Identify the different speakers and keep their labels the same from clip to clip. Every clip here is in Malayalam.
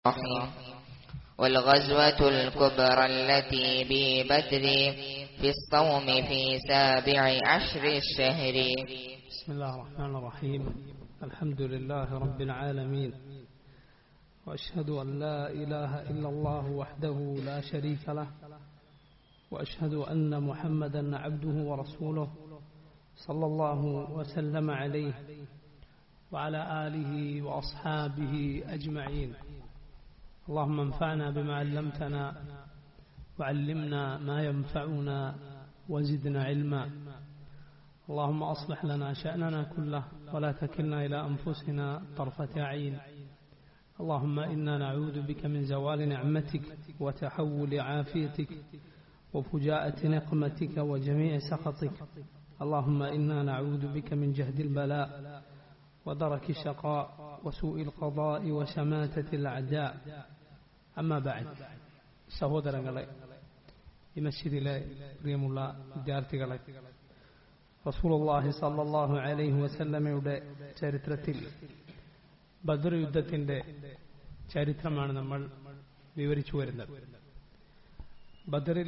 Speaker 1: الرحيم والغزوة الكبرى التي ببدر في الصوم في سابع عشر الشهر
Speaker 2: بسم الله الرحمن الرحيم الحمد لله رب العالمين وأشهد أن لا إله إلا الله وحده لا شريك له وأشهد أن محمدا عبده ورسوله صلى الله وسلم عليه وعلى آله وأصحابه أجمعين اللهم انفعنا بما علمتنا وعلمنا ما ينفعنا وزدنا علما اللهم أصلح لنا شأننا كله ولا تكلنا إلى أنفسنا طرفة عين اللهم إنا نعوذ بك من زوال نعمتك وتحول عافيتك وفجاءة نقمتك وجميع سخطك اللهم إنا نعوذ بك من جهد البلاء ودرك الشقاء وسوء القضاء وشماتة الأعداء أما بعد സഹോദരങ്ങളെ ഈ മസ്ജിദിലെ പ്രിയമുള്ള വിദ്യാർത്ഥികളെ റസൂലുള്ളാഹി സല്ലല്ലാഹു അലൈഹി വസല്ലമയുടെ ചരിത്രത്തിൽ ബദർ യുദ്ധത്തിന്റെ ചരിത്രമാണ് നമ്മൾ വിവരിച്ചു വരുന്നത് ബദറിൽ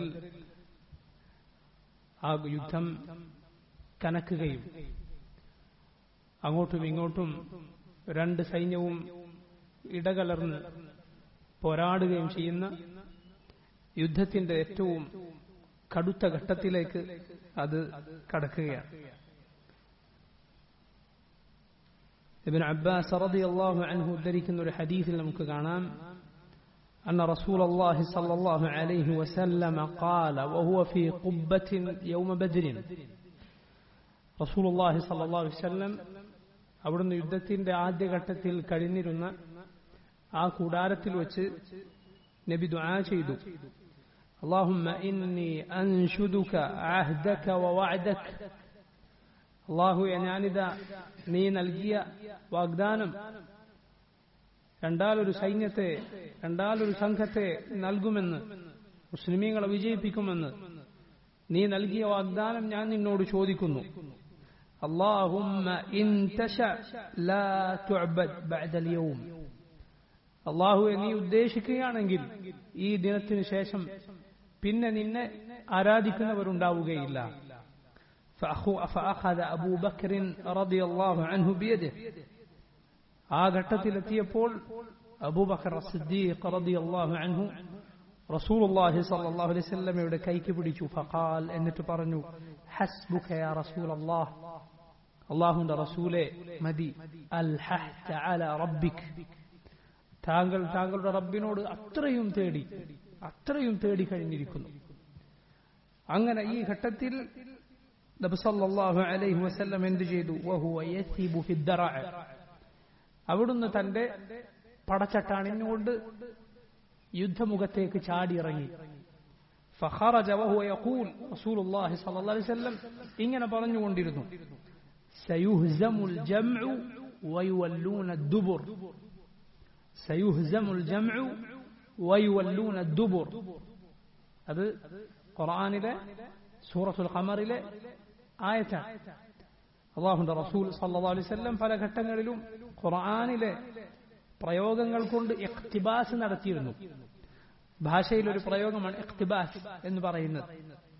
Speaker 2: ആ യുദ്ധം കനക്കുകയും അങ്ങോട്ടും ഇങ്ങോട്ടും രണ്ട് സൈന്യവും ഇടകലർന്ന് പോരാടുകയും ചെയ്യുന്ന യുദ്ധത്തിന്റെ ഏറ്റവും കടുത്ത ഘട്ടത്തിലേക്ക് അത് കടക്കുകയാണ് ابن عباس رضي الله عنه ഉദ്ധരിക്കുന്ന ഒരു ഹദീസിൽ നമുക്ക് കാണാം أن رسول الله صلى الله عليه وسلم قال وهو في قبة يوم بدر رسول الله صلى الله عليه وسلم അവിടുന്ന് യുദ്ധത്തിന്റെ ആദ്യഘട്ടത്തിൽ കഴിഞ്ഞിരുന്ന ആ കൂടാരത്തിൽ വെച്ച് നബി ദുആ ചെയ്തു اللهم إني أنشدك عهدك ووعدك അള്ളാഹു ഞാനിതാ നീ നൽകിയ വാഗ്ദാനം രണ്ടാലൊരു സൈന്യത്തെ രണ്ടാലൊരു സംഘത്തെ നൽകുമെന്ന് മുസ്ലിമീങ്ങളെ വിജയിപ്പിക്കുമെന്ന് നീ നൽകിയ വാഗ്ദാനം ഞാൻ നിന്നോട് ചോദിക്കുന്നു اللهم إن تشأ لا تعبد بعد اليوم അള്ളാഹുവെ നീ ഉദ്ദേശിക്കുകയാണെങ്കിൽ ഈ ദിനത്തിനു ശേഷം പിന്നെ നിന്നെ ആരാധിക്കുന്നവരുണ്ടാവുകയില്ല فأخذ أبو بكر رضي الله عنه بيده ആ ഘട്ടത്തിലെത്തിയപ്പോൾ അബൂബക്കർ സിദ്ദീഖ് റളിയല്ലാഹു അൻഹു റസൂലുള്ളാഹി സ്വല്ലല്ലാഹു അലൈഹി വസല്ലമയുടെ കൈക്ക് പിടിച്ചു ഫഖാൽ എന്നിട്ട് പറഞ്ഞു ഹസ്ബുക യാ റസൂലല്ലാഹ് അല്ലാഹുവിന്റെ റസൂലേ മതി അൽഹഹ്ത അലാ റബ്ബിക് താങ്കൾ താങ്കളുടെ റബ്ബിനോട് അത്രയും തേടി അത്രയും തേടി കഴിഞ്ഞിരിക്കുന്നു അങ്ങനെ ഈ ഘട്ടത്തിൽ നബിസല്ലാഹു അലൈഹി വസല്ലം എന്ത് ചെയ്തു വഹുവ യസീബു ഫിദ്ദറഅ അവിടുന്ന് തന്റെ പടച്ചട്ടാണിനുകൊണ്ട് യുദ്ധമുഖത്തേക്ക് ചാടിയിറങ്ങി فخرج وهو يقول رسول الله صلى الله عليه وسلم ഇങ്ങനെ പറഞ്ഞുകൊണ്ടിരുന്നു سيهزم الجمع ويولون الدبر سيهزم الجمع ويولون الدبر അത് ഖുർആനിലെ സൂറത്തുൽ ഖമറിലെ ആയത്താണ് അള്ളാഹുന്റെ റസൂൽ സല്ലാ അലൈവല്ലം പല ഘട്ടങ്ങളിലും ഖുർആാനിലെ പ്രയോഗങ്ങൾ കൊണ്ട് എഖ്തിബാസ് നടത്തിയിരുന്നു ഭാഷയിൽ ഒരു പ്രയോഗമാണ് എഖ്തിബാസ് എന്ന് പറയുന്നത്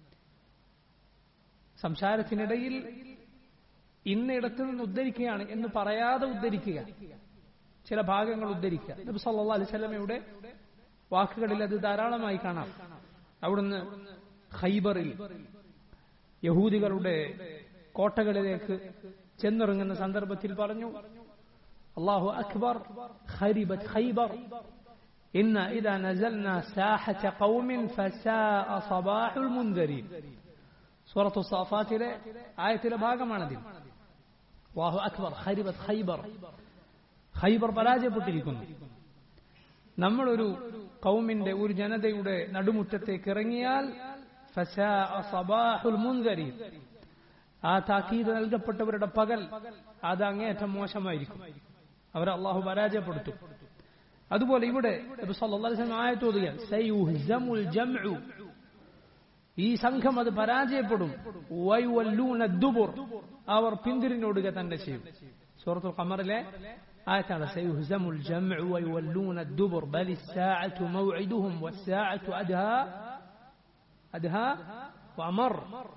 Speaker 2: സംസാരത്തിനിടയിൽ ഇന്നിടത്തു നിന്ന് ഉദ്ധരിക്കുകയാണ് എന്ന് പറയാതെ ഉദ്ധരിക്കുക ചില ഭാഗങ്ങൾ ഉദ്ധരിക്കുക നബി സല്ലാ അലൈവല്ലമയുടെ വാക്കുകളിൽ അത് ധാരാളമായി കാണാം അവിടുന്ന് ഖൈബറിൽ യഹൂദികളുടെ കോട്ടകളിലേക്ക് ചെന്നിറങ്ങുന്ന സന്ദർഭത്തിൽ പറഞ്ഞു അള്ളാഹു അക്ബർ ഖരിബത് ഖൈബർ ഇന്ന ഇദാ നസൽന സാഹത ഖൗമിൻ ഫസാഅ സബാഹുൽ മുൻദരീൻ സൂറത്തു സാഫാത്തിലെ ആയത്തിലെ ഭാഗമാണതിൽ അള്ളാഹു അക്ബർ ഖരിബത് ഖൈബർ ഖൈബർ പരാജയപ്പെട്ടിരിക്കുന്നു നമ്മളൊരു കൗമിന്റെ ഒരു ജനതയുടെ നടുമുറ്റത്തേക്ക് ഇറങ്ങിയാൽ സബാഹുൽ മുൻകരി ആ താക്കീത് നൽകപ്പെട്ടവരുടെ പകൽ അത് അങ്ങേയറ്റം മോശമായിരിക്കും അവരെ അള്ളാഹു പരാജയപ്പെടുത്തും അതുപോലെ ഇവിടെ ആയത്തോതുകയാണ് ഈ സംഘം അത് പരാജയപ്പെടും അവർ പിന്തിരിഞ്ഞോടുക തന്നെ ചെയ്യും സൂറത്തുൽ ഖമറിലെ ആയത്താണ് സയുഹ്സമുൽ ജംഉ വയുവല്ലൂന الدبر بل الساعة موعدهم والساعة أدهى أدهى وأمر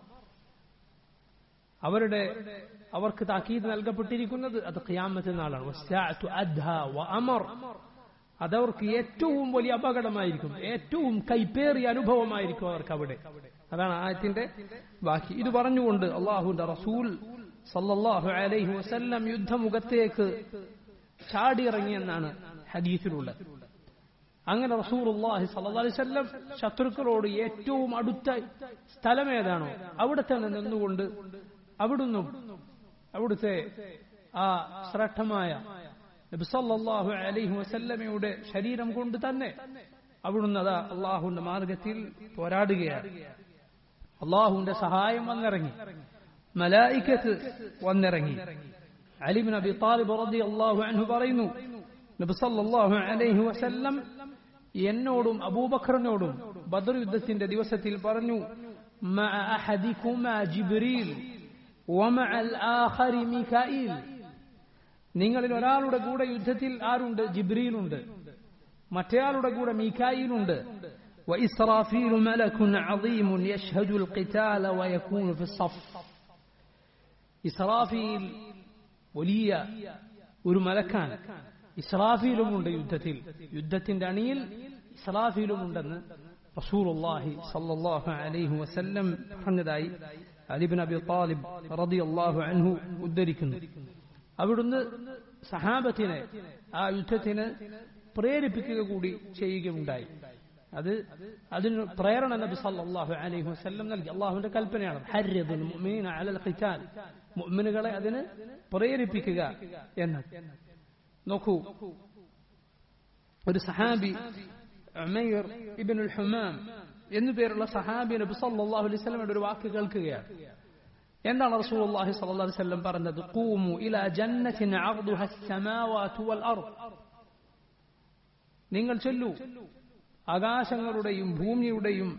Speaker 2: അവരുടെ അവർക്ക് താക്കീത് നൽകപ്പെട്ടിരിക്കുന്നത് അത് ഖിയാമത്ത് നാളാണ് വസ്സാഅത്തു അദ്ഹ വ അമർ അതവർക്ക് ഏറ്റവും വലിയ അപകടമായിരിക്കും ഏറ്റവും കൈപ്പേറിയ അനുഭവമായിരിക്കും അവർക്ക് അവിടെ അതാണ് ആയത്തിന്റെ ബാക്കി ഇത് പറഞ്ഞുകൊണ്ട് അള്ളാഹുന്റെ റസൂൽ സല്ലല്ലാഹു അലൈഹി വസല്ലം യുദ്ധമുഖത്തേക്ക് ചാടിയിറങ്ങിയെന്നാണ് ഹദീസിലുള്ളത് അങ്ങനെ റസൂലുള്ളാഹി സല്ലല്ലാഹു അലൈഹി വസല്ലം ശത്രുക്കളോട് ഏറ്റവും അടുത്ത സ്ഥലം ഏതാണോ അവിടെ തന്നെ നിന്നുകൊണ്ട് അവിടുന്ന് അവിടുത്തെ ആ ശ്രേഷ്ഠമായ നബി സല്ലല്ലാഹു അലൈഹി വസല്ലമയുടെ ശരീരം കൊണ്ട് തന്നെ അവിടുന്ന് അതാ അള്ളാഹുവിന്റെ മാർഗത്തിൽ പോരാടുകയാണ് അള്ളാഹുവിന്റെ സഹായം വന്നിറങ്ങി മലായിക്കത്ത് വന്നിറങ്ങി അലിബിൻ അബി താലിബ് റതി അള്ളാഹു അൻഹു പറയുന്നു നബി സല്ലല്ലാഹു അലൈഹി വസല്ലം എന്നോടും അബൂബക്കറിനോടും ബദർ യുദ്ധത്തിന്റെ ദിവസത്തിൽ പറഞ്ഞു مع أحدكما جبريل ومع الآخر ميكائيل നിങ്ങളിൽ ഒരാളുടെ കൂടെ യുദ്ധത്തിൽ ആരുണ്ട് ജിബ്രീലുണ്ട് മറ്റേയാളുടെ കൂടെ മീക്കായിലുണ്ട് وإسرافيل ملك عظيم يشهد القتال ويكون في الصف ഇസ്രാഫീൽ വലിയ ഒരു മലക്കാണ് ഇസ്രാഫീലുമുണ്ട് യുദ്ധത്തിൽ യുദ്ധത്തിന്റെ അണിയിൽ ഇസ്രാഫീലുമുണ്ടെന്ന് റസൂലുള്ളാഹി സല്ലല്ലാഹു അലൈഹി വസല്ലം പറഞ്ഞതായി അലിബിൻ അബി താലിബ് റളിയല്ലാഹു അൻഹു ഉദ്ധരിക്കുന്നു അവിടുന്ന് സഹാബത്തിനെ ആ യുദ്ധത്തിന് പ്രേരിപ്പിക്കുക കൂടി ചെയ്യുകയുണ്ടായി അത് അതിന് പ്രേരണ നബി സല്ലല്ലാഹു അലൈഹി വസല്ലം നൽകി അള്ളാഹുവിന്റെ കൽപ്പനയാണ് ഹർരിദുൽ മുഅ്മിനീന അലൽ ഖിതാൽ മുഅ്മിനുകളെ അതിന് പ്രേരിപ്പിക്കുക എന്ന് നോക്കൂ ഒരു സഹാബി ഉമൈർ ഇബ്നുൽ ഹുമാം എന്നു പേരുള്ള സഹാബി നബി സല്ലല്ലാഹു അലൈഹി വസല്ലമയുടെ ഒരു വാക്ക് കേൾക്കുകയാണ് എന്താണ് റസൂലുള്ളാഹി സ്വല്ലല്ലാഹു അലൈഹി വസല്ലം പറഞ്ഞത് ഖൂമു ഇലാ ജന്നത്തിൻ അർദുഹ അസ്സമാവാതു വൽ അർദ് നിങ്ങൾ ചൊല്ലൂ ആകാശങ്ങളുടെയും ഭൂമിയുടെയും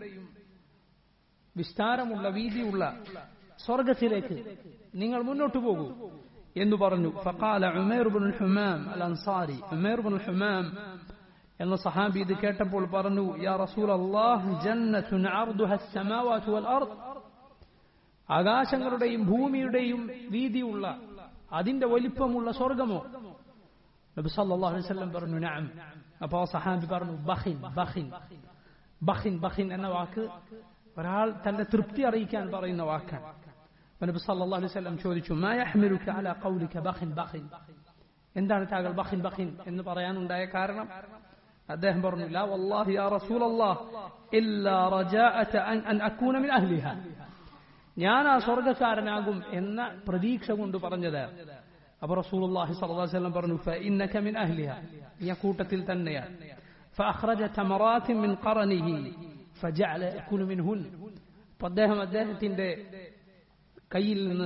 Speaker 2: വിസ്താരമുള്ള വീതിയുള്ള സ്വർഗത്തിലേക്ക് നിങ്ങൾ മുന്നോട്ട് പോകൂ എന്ന് പറഞ്ഞു ഫഖാല Umair bin Humam al Ansari Umair bin Humam എന്ന സഹാബി ഇത് കേട്ടപ്പോൾ പറഞ്ഞു യാ റസൂൽ അല്ലാഹ് ജന്നത്തുൻ അർദുഹ അസ്സമാവാതു വൽ അർദ് ആകാശങ്ങളുടെയും ഭൂമിയുടെയും വീതിയുള്ള അതിന്റെ വലിപ്പമുള്ള സ്വർഗമോ നബി സല്ലല്ലാഹു അലൈഹി വസല്ലം പറഞ്ഞു നഅം അപ്പോൾ സഹാബി പറഞ്ഞു ബഹിൻ ബഹിൻ ബഹിൻ ബഹിൻ എന്ന വാക്ക് ഒരാൾ തന്റെ തൃപ്തി അറിയിക്കാൻ പറയുന്ന വാക്കാണ് നബി സല്ലല്ലാഹു അലൈഹി വസല്ലം ചോദിച്ചു മാ യഹ്മിലുക അലാ ഖൗലിക ബഹിൻ ബഹിൻ എന്താണ് താങ്കൾ ബഹിൻ ബഹിൻ എന്ന് പറയാനുണ്ടായ കാരണം അദ്ദേഹം പറഞ്ഞു ലാ വല്ലാഹി യാ റസൂലല്ലാഹ് ഇല്ലാ റജാഅത അൻ അൻ അകൂന മിൻ അഹ്ലിഹ ഞാൻ ആ സ്വർഗ്ഗക്കാരനാകും എന്ന പ്രതീക്ഷ കൊണ്ട് പറഞ്ഞത് അപ്പൊ റസൂലുള്ളാഹി സ്വല്ലല്ലാഹു അലൈഹി വസല്ലം പറഞ്ഞു ഫഇന്നക മിൻ അഹ്ലിഹ നീ ആ കൂട്ടത്തിൽ തന്നെയാണ് فأخرج تمرات من قرنه فجعل يأكل منهن അപ്പൊ അദ്ദേഹം അദ്ദേഹത്തിന്റെ കയ്യിൽ നിന്ന്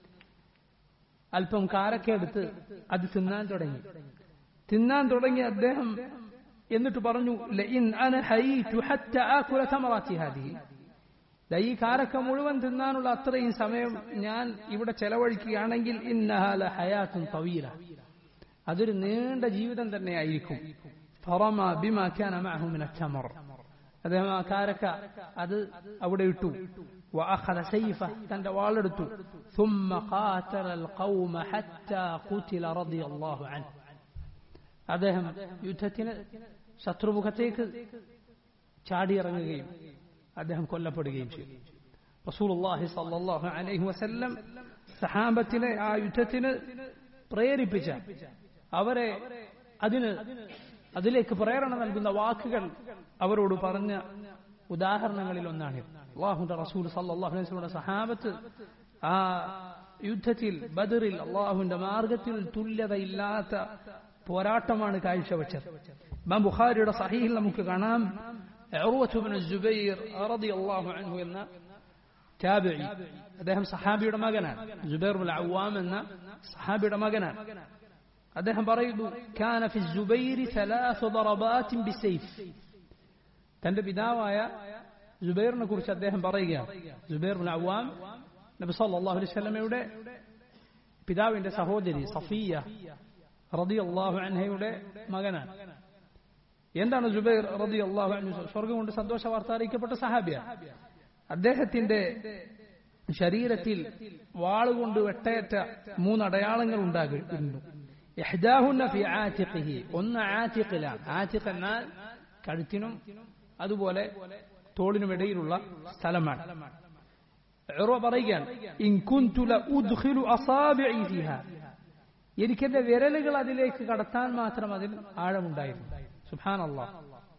Speaker 2: അല്പം കാരക്കെടുത്ത് അത് തിന്നാൻ തുടങ്ങി തിന്നാൻ തുടങ്ങി അദ്ദേഹം എന്നിട്ട് പറഞ്ഞു ലഇൻ അന ഹയീതു ഹത്ത ആകുല തമറാത്തി ഹാദിഹി ഈ കാരക്ക മുഴുവൻ തിന്നാനുള്ള അത്രയും സമയം ഞാൻ ഇവിടെ ചെലവഴിക്കുകയാണെങ്കിൽ ഇന്നഹാല ഹയാത്തും തവീല അതൊരു നീണ്ട ജീവിതം തന്നെയായിരിക്കും ഫറമ ബിമാ കാന മഅഹു മിന തമർ അദ്ദേഹം ആ കാരക്ക അത് അവിടെ ഇട്ടു وأخذ سيفه തന്റെ വാളെടുത്തു ثم قاتل القوم حتى قتل رضي الله عنه അദ്ദേഹം യുദ്ധത്തിന് ശത്രുമുഖത്തേക്ക് ചാടിയിറങ്ങുകയും അദ്ദേഹം കൊല്ലപ്പെടുകയും ചെയ്തു റസൂലുള്ളാഹി സല്ലല്ലാഹു അലൈഹി വസല്ലം സഹാബത്തിനെ ആ യുദ്ധത്തിന് പ്രേരിപ്പിച്ച അവരെ അതിന് അതിലേക്ക് പ്രേരണ നൽകുന്ന വാക്കുകൾ അവരോട് പറഞ്ഞ ഉദാഹരണങ്ങളിൽ ഒന്നാണ് അള്ളാഹുന്റെ റസൂൽ സല്ലല്ലാഹു അലൈഹി വസല്ലം സഹാബത്ത് ആ യുദ്ധത്തിൽ ബദറിൽ അള്ളാഹുവിന്റെ മാർഗത്തിൽ തുല്യതയില്ലാത്ത പോരാട്ടമാണ് കാഴ്ചവെച്ചത് ഇമാം ബുഖാരിയുടെ സഹീഹിൽ നമുക്ക് കാണാം ഉർവത്തുബ്നു ജുബൈർ റളിയല്ലാഹു അൻഹു എന്ന താബിഈ അദ്ദേഹം സഹാബിയുടെ മകനാണ് ജുബൈർ ബിൻ അവ്വാം എന്ന സഹാബിയുടെ മകനാണ് അദ്ദേഹം പറയുന്നു കാന ഫി ജുബൈർ ثلاث ضربات بالسيف തന്റെ പിതാവായ ജുബൈറിനെ കുറിച്ച് അദ്ദേഹം പറയുകയാണ് ജുബൈർ ബിൻ അവ്വാം നബി സല്ലല്ലാഹു അലൈഹി വസല്ലമയുടെ പിതാവിന്റെ സഹോദരി സഫിയ റതി അള്ളാഹു അൻഹയുടെ മകനാണ് എന്താണ് ജുബൈർ റതി അള്ളാഹു അൻഹു സ്വർഗം കൊണ്ട് സന്തോഷ വാർത്ത അറിയിക്കപ്പെട്ട സഹാബിയാണ് അദ്ദേഹത്തിന്റെ ശരീരത്തിൽ വാളുകൊണ്ട് വെട്ടയേറ്റ മൂന്ന് അടയാളങ്ങൾ ഉണ്ടാകുന്നു ഇഹ്ദാഹുന്ന ഫി ആതിഖിഹി ഒന്ന് ആതിഖിലാണ് ആതിഖ് എന്നാൽ കഴുത്തിനും അതുപോലെ തോളിനും ഇടയിലുള്ള സ്ഥലമാണ് ഉറവ പറയുകയാണ് ഇൻ കുന്തു ലഉദ്ഖിലു അസാബിഇ ഫിഹാ എനിക്കെന്റെ വിരലുകൾ അതിലേക്ക് കടത്താൻ മാത്രം അതിൽ ആഴമുണ്ടായിരുന്നു സുബ്ഹാനല്ലാഹ്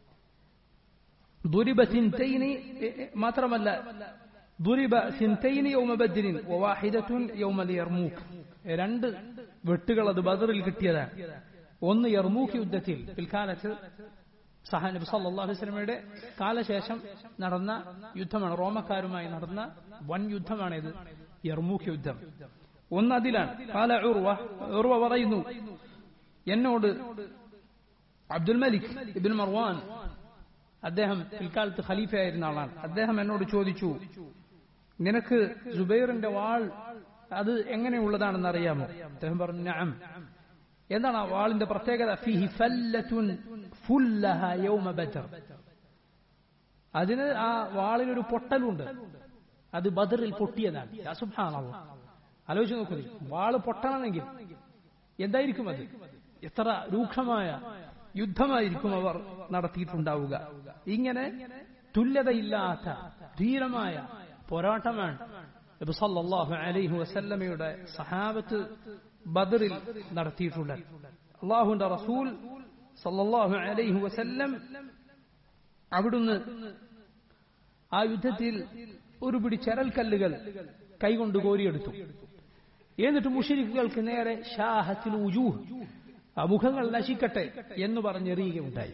Speaker 2: ദുരിബ സിൻതൈനി മാത്രമല്ല ദുരിബ സിൻതൈനി യൗമ ബദ്രിൻ വവാഹിദത്തുൻ യൗമ യർമൂക്ക് രണ്ട് വെട്ടുകൾ അത് ബദറിൽ കിട്ടിയതാണ് ഒന്ന് യർമൂക്ക് യുദ്ധത്തിൽ പിൽക്കാലത്ത് സഹാനബി സല്ലല്ലാഹു അലൈഹി വസല്ലമയുടെ കാലശേഷം നടന്ന യുദ്ധമാണ് റോമക്കാരുമായി നടന്ന വൻ യുദ്ധമാണിത് യർമൂക്ക് യുദ്ധം ഒന്ന് അതിലാണ് കാല ഉർവ ഉർവ പറയുന്നു എന്നോട് അബ്ദുൽ മലിക് ഇബിൻ മർവാൻ അദ്ദേഹം പിൽക്കാലത്ത് ഖലീഫയായിരുന്ന ആളാണ് അദ്ദേഹം എന്നോട് ചോദിച്ചു നിനക്ക് ജുബൈറിന്റെ വാൾ അത് എങ്ങനെയുള്ളതാണെന്ന് അറിയാമോ അദ്ദേഹം പറഞ്ഞു നഅം എന്താണ് ആ വാളിന്റെ പ്രത്യേകത ഫിഹി ഫല്ലത്തുൻ ഫുല്ലഹ യൗമ ബദർ അതിന് ആ വാളിനൊരു പൊട്ടലുണ്ട് അത് ബദറിൽ പൊട്ടിയതാണ് യാ സുബ്ഹാനല്ലാഹ് ആലോചിച്ച് നോക്കൂ വാള് പൊട്ടണമെങ്കിൽ എന്തായിരിക്കും അത് എത്ര രൂക്ഷമായ യുദ്ധമായിരിക്കും അവർ നടത്തിയിട്ടുണ്ടാവുക ഇങ്ങനെ തുല്യതയില്ലാത്ത ധീരമായ പോരാട്ടമാണ് നബി സല്ലല്ലാഹു അലൈഹി വസല്ലമയുടെ സഹാബത്ത് ബദറിൽ നടത്തിയിട്ടുള്ളത് അള്ളാഹുന്റെ റസൂൽ സല്ലല്ലാഹു അലൈഹി വസല്ലം അവിടുന്ന് ആ യുദ്ധത്തിൽ ഒരു പിടി ചരൽക്കല്ലുകൾ കൈകൊണ്ട് കോരിയെടുത്തു എന്നിട്ട് മുഷിരിക്കുകൾക്ക് നേരെ ഷാഹത്തിൽ ഉജൂഹ് ആ മുഖങ്ങൾ നശിക്കട്ടെ എന്ന് പറഞ്ഞെറിയുകയുണ്ടായി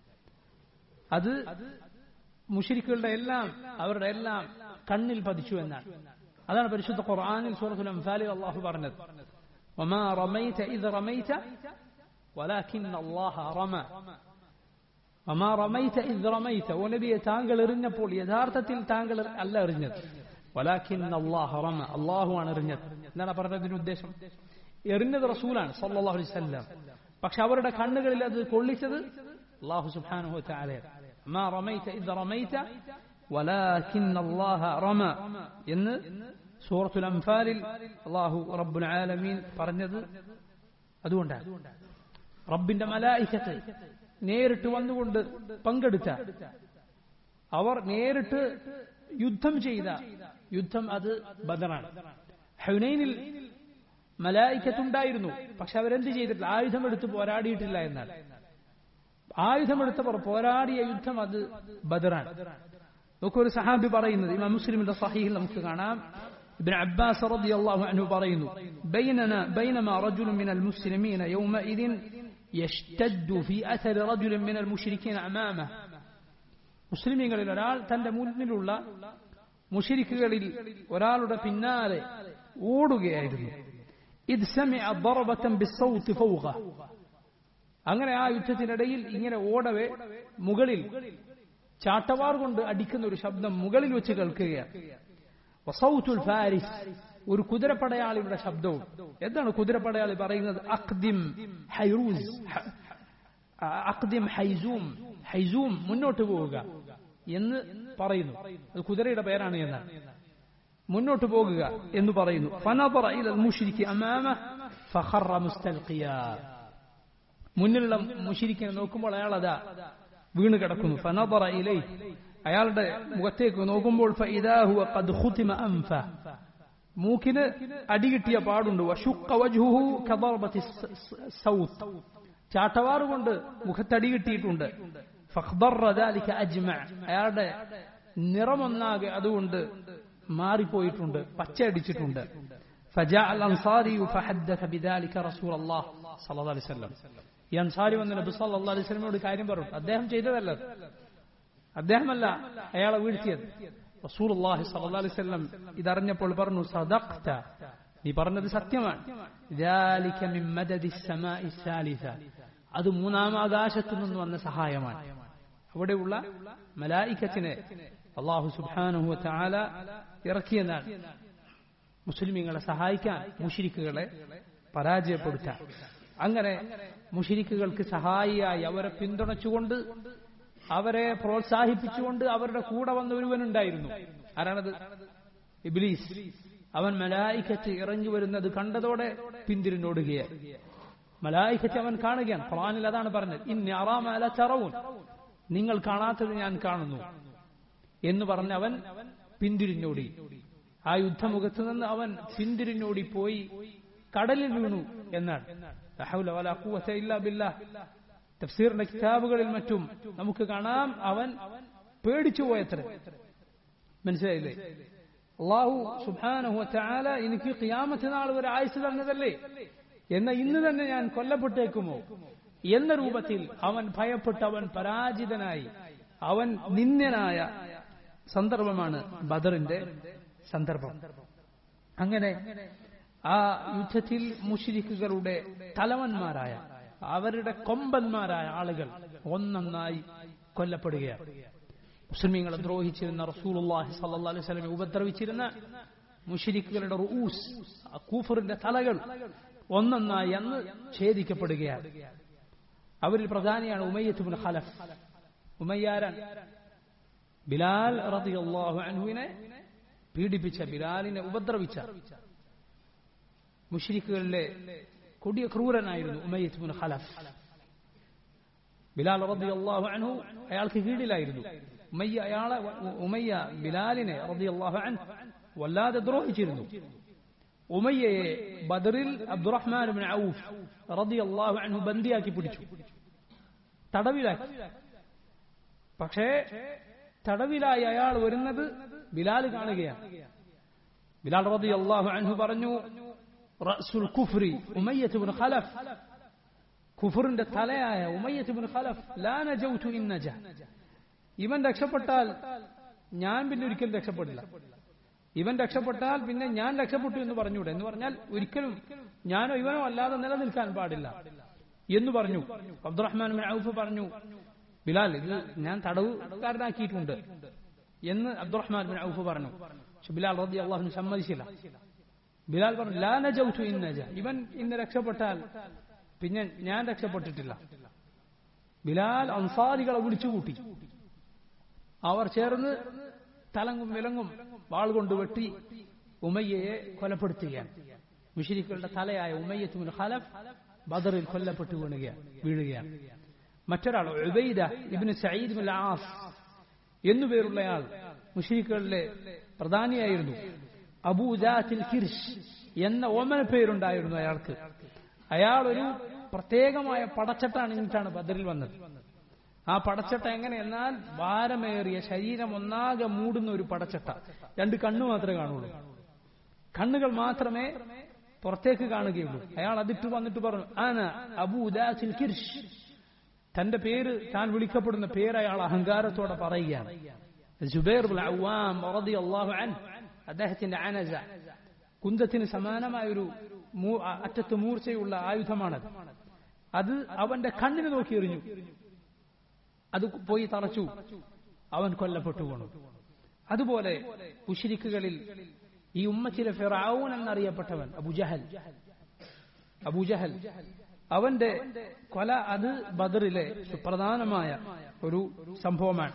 Speaker 2: അത് മുഷിരിക്കുകളുടെ എല്ലാം അവരുടെ എല്ലാം കണ്ണിൽ പതിച്ചു എന്നാണ് അതാണ് പരിശുദ്ധ ഖുർആനിൽ സൂറത്തുൽ അംഫാലിൽ അള്ളാഹു പറഞ്ഞത് وما رميت إذ رميت ولكن الله رمى وما رميت إذ رميت ونبي താങ്കൾ എറിഞ്ഞപ്പോൾ യഥാർത്ഥത്തിൽ താങ്കൾ അല്ല എറിഞ്ഞത് വലാഖിൻ അള്ളാഹ് റമ അള്ളാഹുവാണ് എറിഞ്ഞത് എന്താണ് പറഞ്ഞതിന്റെ ഉദ്ദേശം എറിഞ്ഞത് റസൂലാണ് സല്ലല്ലാഹു അലൈഹി വസല്ലം പക്ഷെ അവരുടെ കണ്ണുകളിൽ അത് കൊള്ളിച്ചത് അള്ളാഹു സുബ്ഹാനഹു വതആല മാ റമൈത ഇദ് റമൈത വലാകിൻ അല്ലാഹ റമ എന്ന് സൂറത്തുൽ അംഫാലിൽ അള്ളാഹു റബ്ബുൽ ആലമീൻ പറഞ്ഞത് അതുകൊണ്ടാണ് റബ്ബിന്റെ മലായിക്കത്ത് നേരിട്ട് വന്നുകൊണ്ട് പങ്കെടുത്ത അവർ നേരിട്ട് യുദ്ധം ചെയ്ത യുദ്ധം അത് ബദറാണ് ഹുനൈനിൽ മലായിക്കത്തുണ്ടായിരുന്നു പക്ഷെ അവരെന്ത് ചെയ്തിട്ടില്ല ആയുധമെടുത്ത് പോരാടിയിട്ടില്ല എന്നാൽ ആയുധമെടുത്തവർ പോരാടിയ യുദ്ധം അത് ബദറാണ് നോക്കൂ ഒരു സഹാബി പറയുന്നത് ഇമാം മുസ്ലിമിന്റെ സഹീഹിൽ നമുക്ക് കാണാം ابن عباس رضي الله عنه പറയുന്നു بيننا بينما رجل من المسلمين يومئذ يشتد في أثر رجل من المشركين أمامه മുസ്ലിമീങ്ങളിൽ ഒരാൾ തന്റെ മുന്നിലുള്ള മുഷിരിക്കുകളിൽ ഒരാളുടെ പിന്നാലെ ഓടുകയായിരുന്നു ഇത് അങ്ങനെ ആ യുദ്ധത്തിനിടയിൽ ഇങ്ങനെ ഓടവെ മുകളിൽ ചാട്ടവാർ കൊണ്ട് അടിക്കുന്ന ഒരു ശബ്ദം മുകളിൽ വെച്ച് കേൾക്കുകയാണ് വസൗത്തുൽ ഫാരിസ് ഒരു കുതിരപ്പടയാളിയുടെ ശബ്ദവും എന്താണ് കുതിരപ്പടയാളി പറയുന്നത് അഖ്ദിം ഹൈറൂസ് അഖ്ദിം ഹൈസൂം ഹൈസൂം മുന്നോട്ട് പോവുക എന്ന് പറയുന്നു അത് കുതിരയുടെ പേരാണ് എന്നാണ് മുന്നോട്ട് പോകുക എന്ന് പറയുന്നു ഫനബറ ഇലൽ മുശ്രിക്ക് അമാമ ഫഖറ മുസ്തൽഖിയ മുന്നിലുള്ള മുഷിരിക്കിനെ നോക്കുമ്പോൾ അയാൾ അതാ വീണ് കിടക്കുന്നു ഫനബറ ഇലൈ അയാളുടെ മുഖത്തേക്ക് നോക്കുമ്പോൾ ഫഇദാഹു ഖദ് ഖുതിമ അൻഫ മൂക്കിന് അടികിട്ടിയ പാടുണ്ട് വശുക്ക വജ്ഹുഹു കദർബത്തി സൗത്ത് ചാട്ടവാറ് കൊണ്ട് മുഖത്തടി കിട്ടിയിട്ടുണ്ട് ഫഖ്ബറ ദാലിക അജ്മഅ അയാളുടെ നിറമൊന്നാകെ അതുകൊണ്ട് മാറിപ്പോയിട്ടുണ്ട് പച്ചയടിച്ചിട്ടുണ്ട് فجاء الأنصاري فحدث بذلك رسول الله صلى الله عليه وسلم ഈ അൻസാരി വന്ന നബി സല്ലല്ലാഹു അലൈഹി വസല്ലമയോട് കാര്യം പറഞ്ഞു അദ്ദേഹം ചെയ്തതല്ല അദ്ദേഹമല്ല അയാളെ വീഴ്ത്തിയത് റസൂലുള്ളാഹി സ്വല്ലല്ലാഹു അലൈഹി വസല്ലം ഇതറിഞ്ഞപ്പോൾ പറഞ്ഞു സദഖ്ത നീ പറഞ്ഞത് സത്യമാണ് ذلك من مدد السماء الثالثة അത് മൂന്നാം ആകാശത്തു നിന്ന് വന്ന സഹായമാണ് അവിടെയുള്ള മലായിക്കത്തിനെ അള്ളാഹു സുബ്ഹാനഹു വതആല ഇറക്കിയെന്നാണ് മുസ്ലിമീങ്ങളെ സഹായിക്കാൻ മുഷിരിക്കുകളെ പരാജയപ്പെടുത്താൻ അങ്ങനെ മുഷിരിക്കുകൾക്ക് സഹായിയായി അവരെ പിന്തുണച്ചുകൊണ്ട് അവരെ പ്രോത്സാഹിപ്പിച്ചുകൊണ്ട് അവരുടെ കൂടെ വന്ന ഒരുവനുണ്ടായിരുന്നു ആരാണത് ഇബ്ലീസ് അവൻ മലായിക്കത്ത് ഇറങ്ങി വരുന്നത് കണ്ടതോടെ പിന്തിരിഞ്ഞോടുകയാണ് മലായിക്കത്ത് അവൻ കാണുകയാണ് ഖുർആനിൽ അതാണ് പറഞ്ഞത് ഇന്ന അറാമല ചറവും നിങ്ങൾ കാണാത്തത് ഞാൻ കാണുന്നു എന്ന് പറഞ്ഞ് അവൻ പിന്തിരിഞ്ഞോടി ആ യുദ്ധമുഖത്ത് നിന്ന് അവൻ പിന്തിരിഞ്ഞോടി പോയി കടലിൽ വീണു എന്നാണ് ലാ ഹൗല വലാ ഖുവത ഇല്ലാ ബില്ലാഹ് തഫ്സീറിന്റെ കിതാബുകളിൽ മറ്റും നമുക്ക് കാണാം അവൻ പേടിച്ചു പോയത്ര മനസ്സിലായില്ലേ അള്ളാഹു സുബാനഹു ചാല എനിക്ക് ഖിയാമത്ത് നാൾ ഒരു ആയുസ് തന്നതല്ലേ എന്ന ഇന്ന് തന്നെ ഞാൻ കൊല്ലപ്പെട്ടേക്കുമോ എന്ന രൂപത്തിൽ അവൻ ഭയപ്പെട്ട് അവൻ പരാജിതനായി അവൻ നിന്ദ്യനായ സന്ദർഭമാണ് ബദറിന്റെ സന്ദർഭം അങ്ങനെ ആ യുദ്ധത്തിൽ മുഷിരിക്കുകളുടെ തലവന്മാരായ അവരുടെ കൊമ്പന്മാരായ ആളുകൾ ഒന്നൊന്നായി കൊല്ലപ്പെടുകയാണ് മുസ്ലിമീങ്ങളെ ദ്രോഹിച്ചിരുന്ന റസൂലുള്ളാഹി സല്ലല്ലാഹു അലൈഹി വസല്ലമയെ ഉപദ്രവിച്ചിരുന്ന മുഷിരിക്കുകളുടെ റൂസ് കൂഫറിന്റെ തലകൾ ഒന്നൊന്നായി അന്ന് ഛേദിക്കപ്പെടുകയാണ് അവരിൽ പ്രധാനിയാണ് ഉമയ്യത്ത് ബിൻ ഖലഫ് ഉമയ്യാരൻ ബിലാൽ റളിയല്ലാഹു അൻഹുവിനെ പീഡിപ്പിച്ച ബിലാലിനെ ഉപദ്രവിച്ച മുഷിരിക്കുകളിലെ കൊടിയ ക്രൂരനായിരുന്നു ഉമയ്യത്ത് ബിൻ ഖലഫ് ബിലാൽ റളിയല്ലാഹു അൻഹു അയാൾക്ക് കീഴിലായിരുന്നു ഉമയ്യ അയാളെ ഉമയ്യ ബിലാലിനെ റളിയല്ലാഹു അൻഹു വല്ലാതെ ദ്രോഹിച്ചിരുന്നു ഉമയ്യയെ ബദറിൽ അബ്ദുറഹ്മാൻ ബിൻ ഔഫ് റളിയല്ലാഹു അൻഹു ബന്ദിയാക്കി പിടിച്ചു തടവിലാക്കി പക്ഷേ തടവിലായി അയാൾ വരുന്നത് ബിലാൽ കാണുകയാണ് ബിലാൽ റളിയല്ലാഹു അൻഹു പറഞ്ഞു റഅസുൽ കുഫ്രി ഉമയ്യത്ത് ബിൻ ഖലഫ് കുഫറിന്റെ തലയായ ഉമയ്യത്ത് ബിൻ ഖലഫ് ലാ നജൗതു ഇൻ നജ ഇവൻ രക്ഷപ്പെട്ടാൽ ഞാൻ പിന്നെ ഒരിക്കലും രക്ഷപ്പെടില്ല ഇവൻ രക്ഷപ്പെട്ടാൽ പിന്നെ ഞാൻ രക്ഷപ്പെട്ടു എന്ന് പറഞ്ഞൂടെ എന്ന് പറഞ്ഞാൽ ഒരിക്കലും ഞാനോ ഇവനോ അല്ലാതെ നിലനിൽക്കാൻ പാടില്ല എന്ന് പറഞ്ഞു അബ്ദുറഹ്മാൻ ബിൻ ഔഫ് പറഞ്ഞു ബിലാൽ ഇത് ഞാൻ തടവുകാരനാക്കിയിട്ടുണ്ട് എന്ന് അബ്ദുറഹ്മാൻ ബിൻ ഔഫ് പറഞ്ഞു പക്ഷെ ബിലാൽ റബി അള്ളാഹുന് സമ്മതിച്ചില്ല ബിലാൽ പറഞ്ഞു ലാ നജൗതു ഇൻ നജ ഇവൻ ഇന്ന് രക്ഷപ്പെട്ടാൽ പിന്നെ ഞാൻ രക്ഷപ്പെട്ടിട്ടില്ല ബിലാൽ അൻസാരികളെ വിളിച്ചുകൂട്ടി അവർ ചേർന്ന് തലങ്ങും വിലങ്ങും വാൾ കൊണ്ട് വെട്ടി ഉമയ്യയെ കൊലപ്പെടുത്തുകയാണ് മുഷിരിക്കളുടെ തലയായ ഉമയ്യത്തുമുൽ ഖലഫ് ബദറിൽ കൊല്ലപ്പെട്ടു വീണുകയാണ് വീഴുകയാണ് മറ്റൊരാൾ Ubaida ibn Saeed bin Aas എന്നുപേരുള്ളയാൾ മുഷിരിക്കളിലെ പ്രധാനിയായിരുന്നു അബൂദാത്തിൽ കിർഷ് എന്ന ഓമന പേരുണ്ടായിരുന്നു അയാൾക്ക് അയാൾ ഒരു പ്രത്യേകമായ പടച്ചട്ടാണ് എന്നിട്ടാണ് ബദറിൽ വന്നത് ആ പടച്ചട്ട എങ്ങനെ എന്നാൽ ഭാരമേറിയ ശരീരം ഒന്നാകെ മൂടുന്ന ഒരു പടച്ചട്ട രണ്ട് കണ്ണു മാത്രമേ കാണുള്ളൂ കണ്ണുകൾ മാത്രമേ പുറത്തേക്ക് കാണുകയുള്ളൂ അയാൾ അതിട്ട് വന്നിട്ട് പറഞ്ഞു ആന അബൂദാസിൽ കിർഷ് തന്റെ പേര് താൻ വിളിക്കപ്പെടുന്ന പേര് അയാൾ അഹങ്കാരത്തോടെ പറയുകയാണ് ജുബൈർ അള്ളാഹു അൻ അദ്ദേഹത്തിന്റെ അനജ കുന്തത്തിന് സമാനമായ ഒരു അറ്റത്ത് മൂർച്ചയുള്ള ആയുധമാണത് അത് അവന്റെ കണ്ണിന് നോക്കി എറിഞ്ഞു അത് പോയി തറച്ചു അവൻ കൊല്ലപ്പെട്ടു വീണു അതുപോലെ ഉഷിരിക്കുകളിൽ ഈ ഉമ്മച്ചിലെ ഫിറാവൂൻ എന്നറിയപ്പെട്ടവൻ അബുജഹൽ അബുജഹൽ അവന്റെ കൊല അത് ബദറിലെ സുപ്രധാനമായ ഒരു സംഭവമാണ്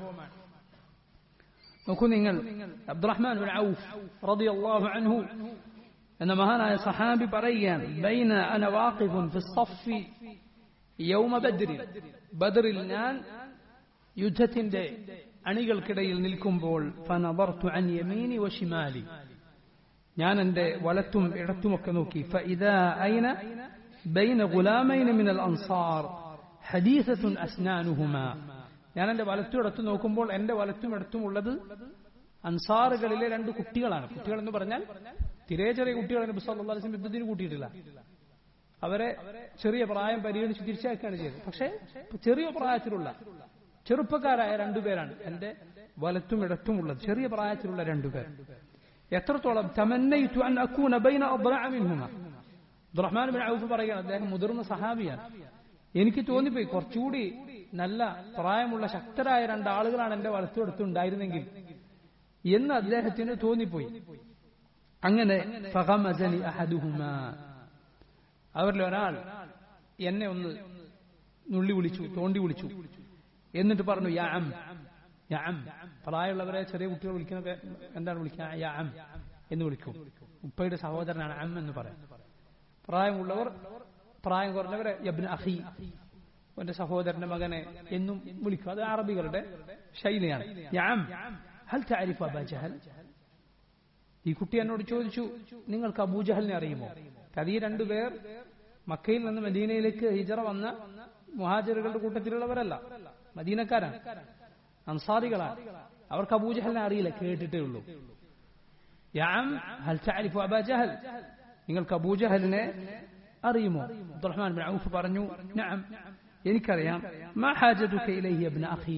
Speaker 2: നോക്കൂ നിങ്ങൾ അബ്ദുറഹ്മാൻ ബിൻ ഔഫ് റളിയല്ലാഹു അൻഹു എന്ന മഹാനായ സഹാബി പറയുകയാണ് ബൈന അന വാഖിഫുൻ ഫി സഫി യൗമ ബദ്രിൽ ബദറിൽ ഞാൻ യുദ്ധത്തിന്റെ അണികൾക്കിടയിൽ നിൽക്കുമ്പോൾ ഫനദർതു അൻ യമീനി വശിമാലി ഞാൻ എന്റെ വലത്തും ഇടത്തുമൊക്കെ നോക്കി ഫഇദാ ഐന ബൈന ഗുലാമൈന മിനൽ അൻസാർ ഹദീസത്തുൻ അസ്നാനുഹുമാ ഞാൻ എന്റെ വലത്തും ഇടത്തും നോക്കുമ്പോൾ എന്റെ വലത്തും ഇടത്തും ഉള്ളത് അൻസാറുകളിലെ രണ്ട് കുട്ടികളാണ് കുട്ടികൾ എന്ന് പറഞ്ഞാൽ തിരേ ചെറിയ കുട്ടികളെ നബി സല്ലല്ലാഹു അലൈഹി വസല്ലം യുദ്ധത്തിന് കൂട്ടിയിട്ടില്ല അവരെ ചെറിയ പ്രായം പരിഗണിച്ച് തിരിച്ചാക്കുകയാണ് ചെയ്തത് പക്ഷേ ചെറിയ പ്രായത്തിലുള്ള ചെറുപ്പക്കാരായ രണ്ടുപേരാണ് എന്റെ വലത്തും ഇടത്തും ഉള്ളത് ചെറിയ പ്രായത്തിലുള്ള രണ്ടുപേർ എത്രത്തോളം തമന്നയിത്തു അൻ അക്കൂന ബൈന അദ്റഅ മിൻഹുമ അബ്ദുറഹ്മാൻ ബിൻ ഔഫ് പറയുകയാണ് അദ്ദേഹം മുതിർന്ന സഹാബിയാണ് എനിക്ക് തോന്നിപ്പോയി കുറച്ചുകൂടി നല്ല പ്രായമുള്ള ശക്തരായ രണ്ടാളുകളാണ് എന്റെ വലത്തും ഇടത്തും ഉണ്ടായിരുന്നെങ്കിൽ എന്ന് അദ്ദേഹത്തിന് തോന്നിപ്പോയി അങ്ങനെ ഫഹമസനി അഹദുഹുമ അവരിൽ ഒരാൾ എന്നെ ഒന്ന് നുള്ളി വിളിച്ചു തോണ്ടി വിളിച്ചു എന്നിട്ട് പറഞ്ഞു യാ അം യാ അം പ്രായമുള്ളവരെ ചെറിയ കുട്ടികൾ വിളിക്കുന്ന പേ- എന്താണ് വിളിക്കുക യാ അം എന്ന് വിളിക്കും ഉപ്പയുടെ സഹോദരനാണ് അം എന്ന് പറയാം പ്രായമുള്ളവർ പ്രായം കുറഞ്ഞവരെ യബ്ന അഹി എന്റെ സഹോദരന്റെ മകനെ എന്നും വിളിക്കും അത് അറബികളുടെ ശൈലിയാണ് യാം ഹൽ താരിഫ് അബാ ജഹൽ ഈ കുട്ടി എന്നോട് ചോദിച്ചു നിങ്ങൾക്ക് അബൂജഹലിനെ അറിയുമോ അത് ഈ രണ്ടുപേർ മക്കയിൽ നിന്ന് മദീനയിലേക്ക് ഹിജറ വന്ന മുഹാജിറുകളുടെ കൂട്ടത്തിലുള്ളവരല്ല മദീനക്കാരാണ് അൻസാരികളാണ് അവർക്ക് അബൂജഹലിനെ അറിയില്ല കേട്ടിട്ടേ ഉള്ളൂ യാം ഹൽ താരിഫു അബാ ജഹൽ നിങ്ങൾക്ക് അബൂജഹലിനെ അറിയുമോ അബ്ദുറഹ്മാൻ ബിൻ ഔഫ് പറഞ്ഞു നഅം എനിക്കറിയാം മാ ഹാജതുക ഇലൈഹി ഇബ്ന അഖി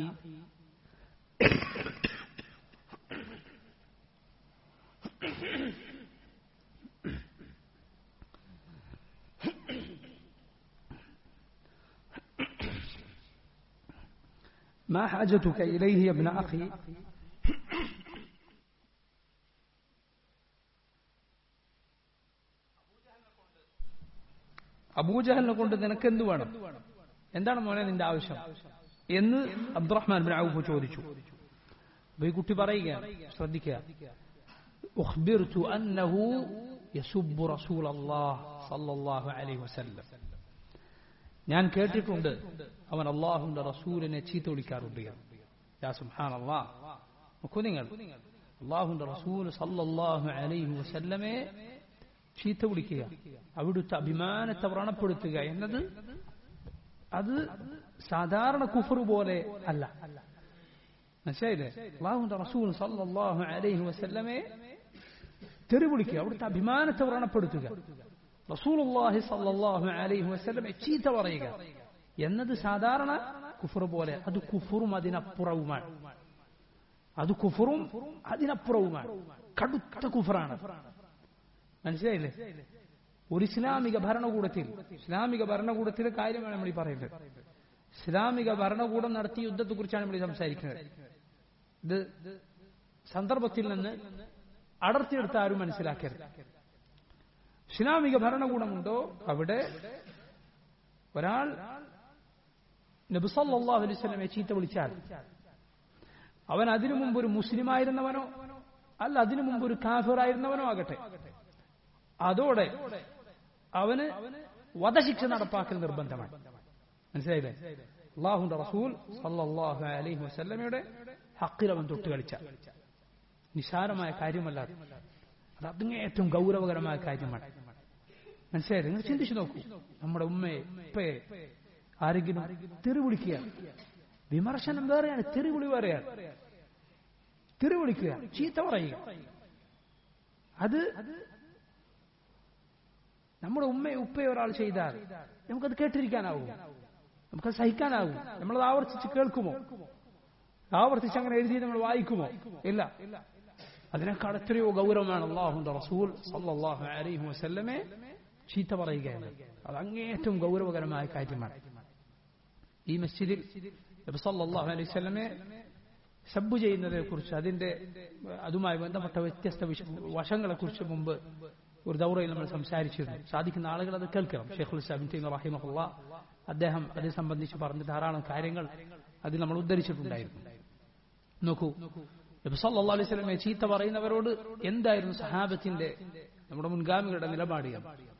Speaker 2: ما حاجتك إليه يا ابن أخي അബൂജഹലിനെ കൊണ്ട് നിനക്ക് എന്ത് വേണം എന്താണ് മോനെ നിന്റെ ആവശ്യം എന്ന് അബ്ദുറഹ്മാൻ ബിൻ ഔഫ് ചോദിച്ചു അപ്പൊ ഈ കുട്ടി പറയുകയാണ് ശ്രദ്ധിക്കുക أخبرت أنه يسب رسول الله صلى الله عليه وسلم ഞാൻ കേട്ടിട്ടുണ്ട് അവൻ അള്ളാഹുന്റെ റസൂലിനെ ചീത്ത വിളിക്കാറുണ്ട് എന്ന്. യാ സുബ്ഹാൻ അള്ളാഹ് നോക്കൂ നിങ്ങൾ അള്ളാഹുന്റെ റസൂൽ സല്ലല്ലാഹു അലൈഹി വസല്ലമെ ചീത്ത വിളിക്കുക അവിടുത്തെ അഭിമാനത്തെ വ്രണപ്പെടുത്തുക എന്നത് അത് സാധാരണ കുഫർ പോലെ അല്ല മനസ്സിലായില്ലേ അള്ളാഹുന്റെ റസൂൽ സല്ലല്ലാഹു അലൈഹി വസല്ലമെ തെറി വിളിക്കുക അവിടുത്തെ അഭിമാനത്തെ വ്രണപ്പെടുത്തുക റസൂലുള്ളാഹി സല്ലല്ലാഹു അലൈഹി വസല്ലമെ ചീത്ത പറയുക എന്നത് സാധാരണ കുഫർ പോലെ അത് കുഫറും അതിനപ്പുറവുമാണ് അത് കുഫറും അതിനപ്പുറവുമാണ് കടുത്ത കുഫറാണ് മനസ്സിലായില്ലേ ഒരു ഇസ്ലാമിക ഭരണകൂടത്തിൽ ഇസ്ലാമിക ഭരണകൂടത്തിലെ കാര്യമാണ് നമ്മൾ ഈ പറയുന്നത് ഇസ്ലാമിക ഭരണകൂടം നടത്തിയ യുദ്ധത്തെക്കുറിച്ചാണ് നമ്മൾ ഈ സംസാരിക്കുന്നത് ഇത് സന്ദർഭത്തിൽ നിന്ന് അടർത്തിയെടുത്ത ആരും മനസ്സിലാക്കരുത് ഇസ്ലാമിക ഭരണകൂടമുണ്ടോ അവിടെ ഒരാൾ നബിസല്ലാഹു അലൈഹി സ്വലമെ ചീത്ത വിളിച്ചാൽ അവൻ അതിനു മുമ്പ് ഒരു മുസ്ലിമായിരുന്നവനോ അല്ല അതിനു മുമ്പ് ഒരു കാഫിറായിരുന്നവനോ ആകട്ടെ അതോടെ അവന് വധശിക്ഷ നടപ്പാക്കൽ നിർബന്ധമാണ് മനസ്സിലായില്ലേ അള്ളാഹുന്റെ റസൂൽ സല്ലല്ലാഹു അലൈഹി വസല്ലമയുടെ ഹക്കിൽ അവൻ തൊട്ട് കളിച്ച നിസാരമായ കാര്യമല്ലാതെ അത് അങ്ങേയറ്റവും ഗൗരവകരമായ കാര്യമാണ് മനസ്സിലായില്ലേ നിങ്ങൾ ചിന്തിച്ചു നോക്കൂ നമ്മുടെ ഉമ്മയെ ഉപ്പയെ ആരെങ്കിലും തെറി വിളിക്കുക വിമർശനം വേറെയാണ് തെറി വിളി വേറെയാണ് തെറി വിളിക്കുക ചീത്ത പറയുക അത് നമ്മുടെ ഉമ്മയെ ഉപ്പയെ ഒരാൾ ചെയ്താൽ നമുക്കത് കേട്ടിരിക്കാനാവും നമുക്കത് സഹിക്കാനാവും നമ്മളത് ആവർത്തിച്ച് കേൾക്കുമോ ആവർത്തിച്ച് അങ്ങനെ എഴുതി നമ്മൾ വായിക്കുമോ ഇല്ല അതിനേക്കാൾ എത്രയോ ഗൗരവമാണ് അള്ളാഹുന്റെ റസൂൽ സല്ലല്ലാഹു അലൈഹി വസല്ലമെ ചീത്ത പറയുകയാണ് അത് അങ്ങേറ്റവും ഗൗരവകരമായ കാര്യമാണ് ഈ മസ്ജിദിൽ നബി സല്ലല്ലാഹു അലൈഹി വസല്ലമെ സബ്ബ് ചെയ്യുന്നതിനെ കുറിച്ച് അതിന്റെ അതുമായി ബന്ധപ്പെട്ട വ്യത്യസ്ത വശങ്ങളെ കുറിച്ച് മുമ്പ് ഒരു ദൗറയിൽ നമ്മൾ സംസാരിച്ചിരുന്നു സാധിക്കുന്ന ആളുകൾ അത് കേൾക്കണം ഷെയ്ഖുൽ ഇസ്ലാമിൻ തൈമ റഹിമഹുള്ള അദ്ദേഹം അതിനെ സംബന്ധിച്ച് പറഞ്ഞ ധാരാളം കാര്യങ്ങൾ അതിൽ നമ്മൾ ഉദ്ധരിച്ചിട്ടുണ്ടായിരുന്നു നോക്കൂ നബി സല്ലല്ലാഹു അലൈഹി വസല്ലമയെ ചീത്ത പറയുന്നവരോട് എന്തായിരുന്നു സഹാബത്തിന്റെ നമ്മുടെ മുൻഗാമികളുടെ നിലപാട്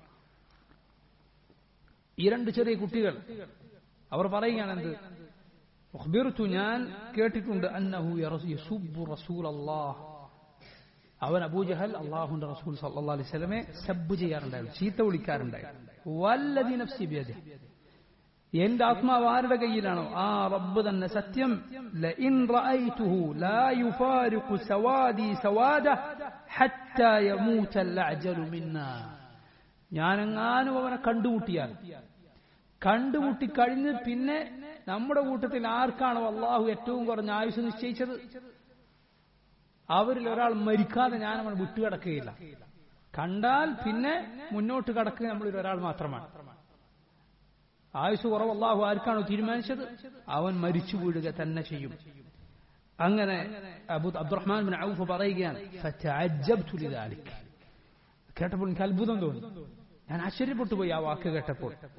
Speaker 2: ഈ രണ്ട് ചെറിയ കുട്ടികൾ അവർ പറയുകയാണ് എന്ത് ഉഖ്ബിർതു ഞാൻ കേട്ടിട്ടുണ്ട് അന്നഹു യസുബ്ബു റസൂലല്ലാഹ് അവൻ അബൂജഹൽ അള്ളാഹുന്റെ റസൂൽ സല്ലല്ലാഹു അലൈഹി വസല്ലമയെ സബ്ബ് ചെയ്യാറുണ്ടായിരുന്നു ചീത്ത വിളിക്കാറുണ്ടായിരുന്നു വല്ലദി നഫ്സി ബിയദിഹി എന്റെ ആത്മാവ് ആരുടെ കയ്യിലാണോ ആ റബ്ബ് തന്നെ സത്യം ലഇൻ റഅയ്തുഹു ലാ യുഫാരിഖു സവാദി സവാദ ഹത്താ യമൂത അൽഅജലു മിന്നാ ഞാനെങ്ങാനും അവനെ കണ്ടുമുട്ടിയാൽ കണ്ടുമുട്ടി കഴിഞ്ഞ് പിന്നെ നമ്മുടെ കൂട്ടത്തിൽ ആർക്കാണോ അള്ളാഹു ഏറ്റവും കുറഞ്ഞ ആയുസ് നിശ്ചയിച്ചത് അവരിൽ ഒരാൾ മരിക്കാതെ ഞാൻ അവൻ വിട്ടുകിടക്കുകയില്ല കണ്ടാൽ പിന്നെ മുന്നോട്ട് കടക്കുക നമ്മളിൽ ഒരാൾ മാത്രമാണ് ആയുസ് കുറവ് അള്ളാഹു ആർക്കാണോ തീരുമാനിച്ചത് അവൻ മരിച്ചു വീഴുക തന്നെ ചെയ്യും അങ്ങനെ അബു അബ്ദുറഹ്മാൻ ബിൻ ഔഫ് പറയുകയാണ് ഫതഅജ്ജബ്തു ലിദാലിക് കേട്ടപ്പോൾ എനിക്ക് അത്ഭുതം തോന്നി ഞാൻ ആശ്ചര്യപ്പെട്ടു പോയി ആ വാക്ക് കേട്ടപ്പോൾ